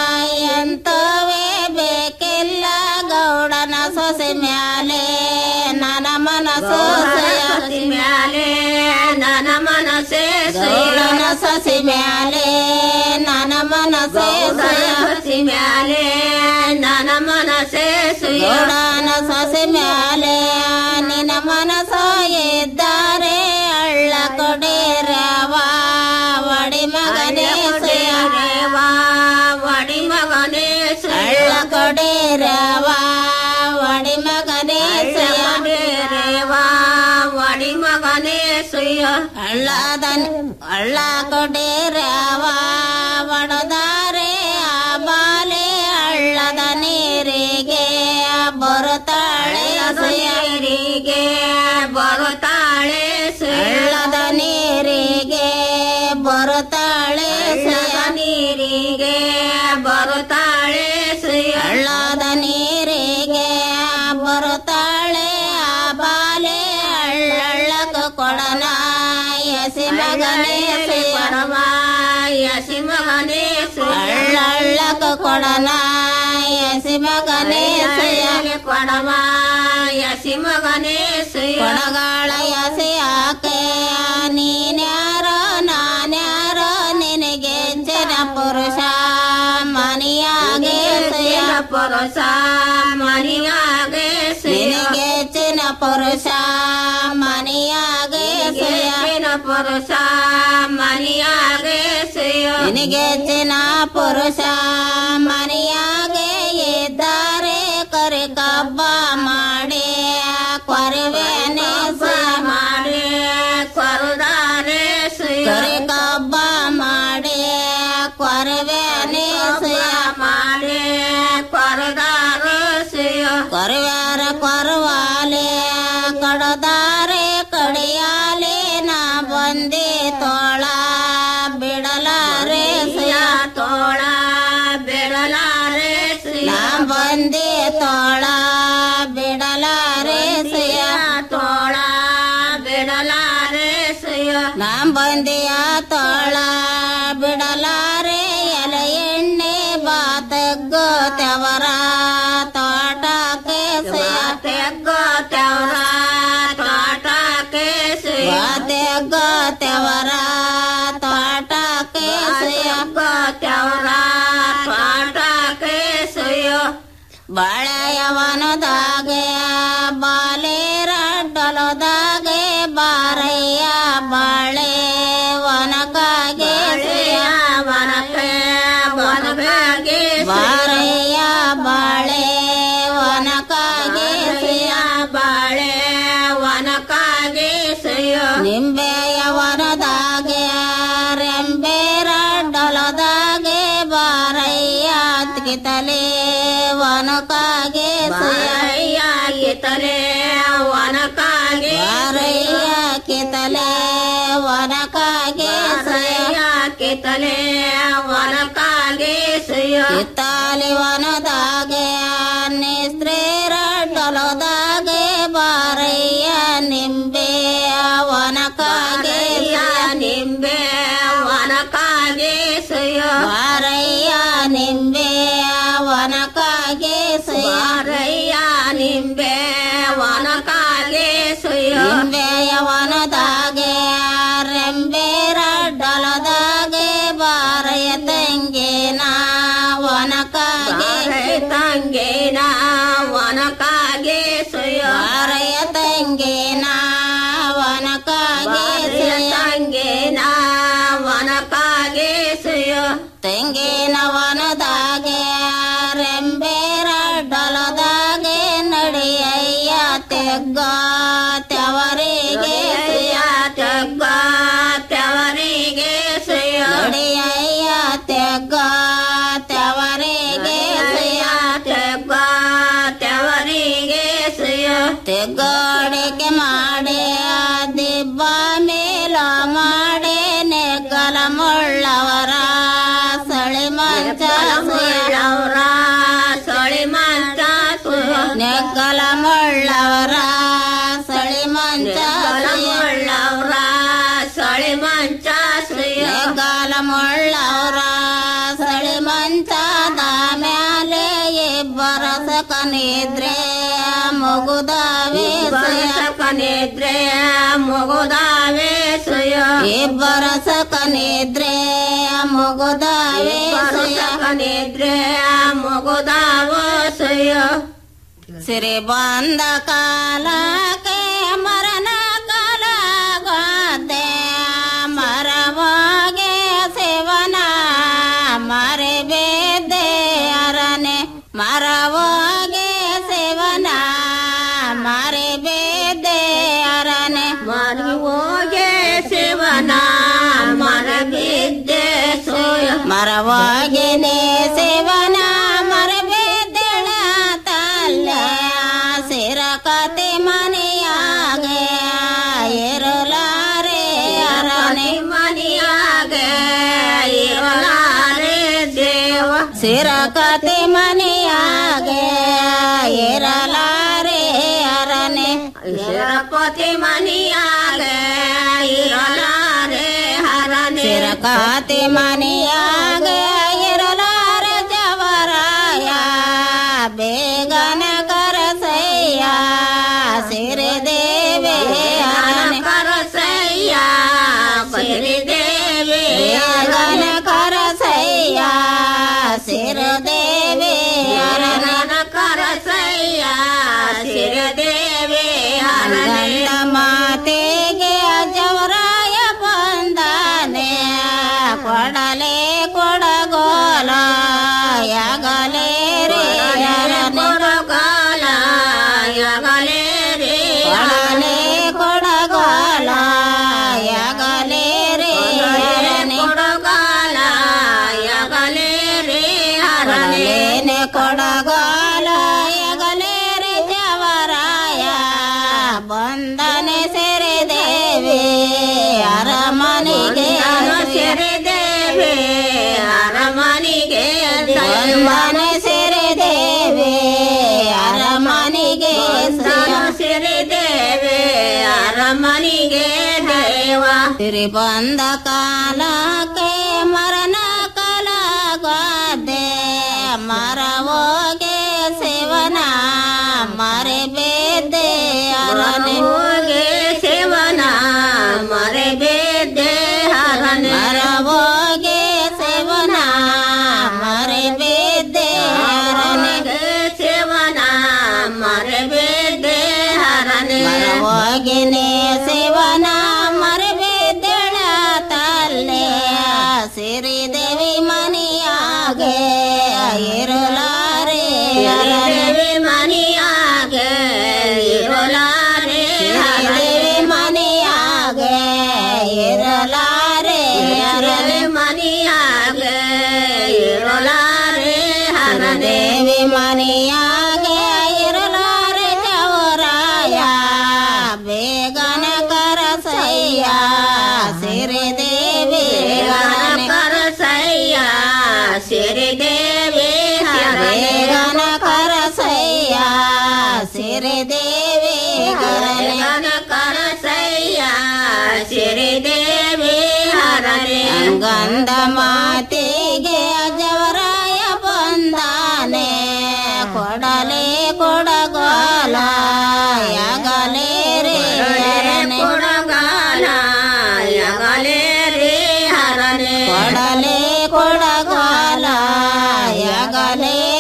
ಎಂತವೇ ಬೇಕಿಲ್ಲ ಗೌಡನ ಸೊಸೆ ಮ್ಯಾಲೆ ನನ್ನ ಮನಸ್ಸು ಸೊಸೆ ಮ್ಯಾಲೆ ನನ್ನ ಮನಸ್ಸೆ ಗೌಡನ ಸೊಸೆ ಮ್ಯಾಲೆ ನನ್ನ ಮನಸ್ಸೆ ಸೊಸೆ ಮ್ಯಾಲೆ ನನ್ನ ಮನಸ್ಸೆ ಗೌಡನ ಸೊಸೆ ಮ್ಯಾಲೆ ನಿನ್ನ ಮನಸ್ಸ ಇದ್ದಾರೆ ಅಳ್ಳ ಕೊಡಿರವ ಒಡಿ ಮಗನೇ ಸುಯರೇವ ಒಡಿ ಮಗನೇ ಅಳ್ಳ ಕೊಡಿರವ ಒಡಿ ಮಗನೇ ಸುಯರೇವ ಒಡಿ ಮಗನೇ ಸುಯ ಅಳ್ಳದ ಅಳ್ಳ ಕೊಡಿರವ ಒಡದಾರೆ ಆ ಬಾಲೆ ಹಳ್ಳದ ನೀರಿಗೆ ಬರುತ್ತಾಳೆ ಸುಯರಿಗೆ ಬರುತ್ತಾಳೆ ಹಳ್ಳದ ನೀರಿಗೆ ಬರುತ್ತಾಳೆ ಸುಯ ನೀರಿಗೆ ಬರುತ್ತಾಳೆ ಸುಯ ಹಳ್ಳದ ನೀರಿಗೆ ಬರುತ್ತಾಳೆ ಆ ಬಾಲೆ ಹಳ್ಳಕ್ಕ ಕೊಡನ ಯಸಿ ಮಗನೇ ಕೊಡವ ಯಸಿ ಮಗನೇ ಹಳ್ಳಕ್ಕ ಕೊಡನ ಯಸಿ ಮಗನೇ ಕೊಡವ ಯಸಿ ಮಗನೇ ಕೊಡಗಾಳ ಯಸಿ ಆಕೆ ನೀನ್ಯಾರೋ ನಾನ್ಯಾರೋ ನಿನಗೆ ಜನ ಪುರುಷ ಮನಿಯಾಗೆ ಪುರುಷ ಮನಿಯಾಗೆ ನಿನಗೆ ಚಿನ ಪುರುಷ ಮನಿಯಾಗೆ ಚಿನ ಪುರುಷ ಮನಿಯಾಗೆ ನಿನಗೆ ಚಿನ ಪುರುಷ ಮನಿಯಾಗೆ ಇದ್ದಾರೆ ಕರೆ ಕಬ್ಬ ಮಾಡಿ ಕೊರವೇನೆ ಮಾಡಿ ಕೊರದಾರೆ ಕರೆ ಕಬ್ಬ ಮಾಡಿ ಕೊರವೇನೆ ಮಾಡಿ ಕೊರದಾರ ಕೊರವ್ಯಾರ ಕೊರವಾಲೆ ಕಡದಾರೆ ಕಡಿಯಾಲೆ ನಾ ಬಂದೆ ತೋಳ ಬಿಡಲಾರೆ ಸುಯ ತೋಳ ಬಿಡಲಾರೆ ನಾ ಬಂದೆ ತೋಳ ಬಿಡಲಾರೆ ಸುಯ ತೋಳ ಬಿಡಲಾರೆ ಸುಯ ನಾ ಬಂದೆಯ ತೋಳ ಬಿಡಲಾರೆ ಎಲೆ ಎಣ್ಣೆ ಬಾತಗ್ಗೋ ತೆವರ ತೋಟಕ್ಕೆ ಸುಯ ತೆಗ್ಗೋ ತೆವರ ತೋಟಕ್ಕೆ ಸುಯ ತೆಗ್ಗೋ ತೆವರ ತೋಟಕ್ಕೆ ಸುಯ ತೆವರ ತೋಟಕ್ಕೆ ಸುಯ ಬಾಳೆಯವನದಾಗೆ ಬಾಲೇರ ಡೊಲದಾಗೆ ಬಾರಯ್ಯ ನಿಂಬೆಯ ವನದಾಗೆ ರೆಂಬೆ ರಡ್ಡೊಲದಾಗೆ ಬಾರಯ್ಯ ಕಿತಲೆ ವನಕಾಗೆ ಬಾರಯ್ಯ ಕಿತಲೆ ವನಕಾಗೆ ಬಾರಯ್ಯ ಕಿತಲೆ ವನಕಾಗೆ ಬಾರಯ್ಯ ಕಿತಲೆ ವನಕಾಗೆ ಕಿತ್ತಾಲಿ ವನದಾಗೆ ನಿಸ್ತ್ರೀರಡ್ಡೊಲದಾಗೆ ಬಾರಯ್ಯ ನಿಂಬೆ ವನಕಾಗೆ ನಿಂಬೆ ವನಕಾಗೆ ಬಾರಯ್ಯ ನಿಂಬೆ ವನಕಾಗೆ ಬಾರಯ್ಯ ನಿಂಬೆ ವನಕಾಗೆ ನಿಂಬೆಯ ವನದಾಗೆ ರೆಂಬೆ ರಡ್ಡಲದಾಗೆ ಬಾರಯ್ಯ ತಂಗೇನ ವನಕಾಗೆ ತಂಗೇನ ವನಕಾಗೆ ಬಾರಯ್ಯ ತಂಗೇನ ವನಕಾಗೆ ತಂಗೇನ ವನಕಾಗೆ ತೆಂಗಿನ ವನದಾಗೆ ರೆಂಬೆ ರಡ್ಡಲದಾಗೆ ನಡೆಯಯ್ಯ ತೆಗ್ಗ ತೆವರಿಗೆ ತೆಗ್ಗ ತೆವರಿಗೆ ನಡೆಯಯ್ಯ ತೆಗ್ಗ ತೆವರಿಗೆ ತೆಗ್ಗ ತೆವರಿಗೆ ತೆಗ್ಗಾಡಿಕೆ ಮಾಡಿ ದಿಬ್ಬ ಮೇಲ ಮಾಡಿ ನೆಗ್ಗಲ ಮುಳ್ಳವರ ಸಳಿ ಮಂಚ ಸುಳ್ಳವರ ಸಳಿ ಮಂಚ ನೆಗ್ಗಲ ಮುಳ್ಳವರ ಸಳಿ ಮಂಚ ಮುಳ್ಳವರ ಸಳಿ ಮಂಚ ನೆಗ್ಗಲ ಮುಳ್ಳವರ ಸಳಿ ಮಂಚದ ಮ್ಯಾಲೆ ಇಬ್ಬರ ಸಕನಿದ್ರೆ ಮುಗುದಾವೆ ಸಕನಿದ್ರೆ ಮುಗುದಾವೆ ಇಬ್ಬರ ಸಕನಿದ್ರೆ ಮುಗುದಾವೆ ಸಕನಿದ್ರೆ ಮುಗುದಾವ ಸಿರಿ ಬಂದ ಕಾಲಕ್ಕೆ ಮರಣ ಕಾಲಾಗದೆ ಮರವಾಗೆ ಸೇವನ ಮರೆ ಬೇದೆ ಅರನೆ ಮರವಾಗೆ ಸೇವನ ಮರೆ ಬೇದೆ ಅರನೆ ಮರವಾಗೆ ಸೇವನ ಮರ ಬಿದ್ದೆ ಸೋಯ ಮರವಾಗೆನೆ ಸೇವನ ಮರ ಬೇದಳ ತಲ್ಲ ಸಿರಕತೆ ಮನೆಯಾಗೆ ಇರಲಾರೆ ಅರನೆ ಮನೆಯಾಗೆ ಇರಲಾರೆ ದೇವ ಸಿರಕತೆ ಮನೆಯಾಗೆ ಇರಲಾರೆ ಅರನೆ ಸಿರಪತಿ ಮನೆಯಾಗೆ ಇರಲಾರೆ ಹರನೆ ಸಿರಕತೆ ಮನೆಯಾಗೆ ಇರಲಾರೆ ಜವರಾಯ ಬೇಗನ ಕರಸಯ್ಯ ಸಿರಿ ದೇವೆ ಹರನೆ ಕರಸಯ್ಯ ಸಿರಿ ದೇವೆ ಬೇಗನ ಕರಸಯ್ಯ ಸಿರಿ ದೇವೆ ಹರನ ಕರಸಯ್ಯ ಸಿರಿ ದೇವೆ ಹರನ ಮಾತೆಗೆ ಅಜವರಾಯ ಬಂದಾನೆ ಕೊಡಲೆ ಕೊಡಗೋಲ ಯಾಗಲೇ ರೇ ಕೊಡಗೋಲ ಯಾಗಲೇ ರೇ ಕೊಡಲೆ ಕೊಡಗೋಲ ಯಾಗಲೇ ರೇ ಕೊಡಗೋಲ ಯಾಗಲೇ ರೇ ಹರಲೇನೆ ಕೊಡಗೋಲ ಯಾಗಲೇ ರೇ ಜವರಾಯ ಬಂದನೆ ಸೆರೆ ದೇವಿ ಅರಮನೆಗೆ ಸೆರೆ ದೇವಿ ಅರಮನೆಗೆ ಬಂದನೆ ಸೆರೆ ದೇವಿ ಅರಮನೆಗೆ ಸೆರೆ ದೇವಿ ಅರಮನೆಗೆ ದೇವ ಸಿರಿ ಬಂದ ಕಾಲಕ್ಕೆ ಮರಣ ಕಲಾಗದೆ ಮರವೋಗೆ ಸೇವನ ಮರೆ ಬೇದೆ ಅರನೆ ಸೇವನ ಮರೆ ಬೇದೆ ಹರನೆ ಮರವೋಗೆ ಸೇವನ ಮರೆ ಬೇದೆ ಹರನೆ ಸೇವನ ಮರೆ ಬೇದೆ ಹರನೆ ಮರವೋಗಿನೇ ಸೇವನ ಮರೆ ಬೇದಳ ತಲ್ಲೆ ಸಿರಿ ದೇವಿ ಮನಿಯಾಗೆ ಇರುಲಾರೆ ದೇವಿ ಮನಿಯಾಗೆ ಇರುಲಾರೆ ದೇವಿ ಮನಿಯಾಗೆ ಬೇಗನ ಕರಸಯ್ಯ ಸಿರಿ ದೇವಿ ಬೇಗನ ಕರಸಯ್ಯ ಸಿರಿ ದೇವಿ ಬೇಗನ ಕರಸಯ್ಯ ಸಿರಿ ದೇವಿ ಬೇಗನ ಕರಸಯ್ಯ ಸಿರಿ ದೇವಿ ಹರನೆ ಗಂಧ ಮಾತಿಗೆ ಜವರಾಯ ಬಂದಾನೆ ಕೊಡಲೆ ಕೊಡಗೋಲ ಯಗಲೆ ರೇ ಹರನೆ ಕೊಡಗಾಲ ಯಗಲೆ ರೇ ಹರನೆ ಕೊಡಲೆ ಕೊಡಗಾಲ ಯಗಲೆ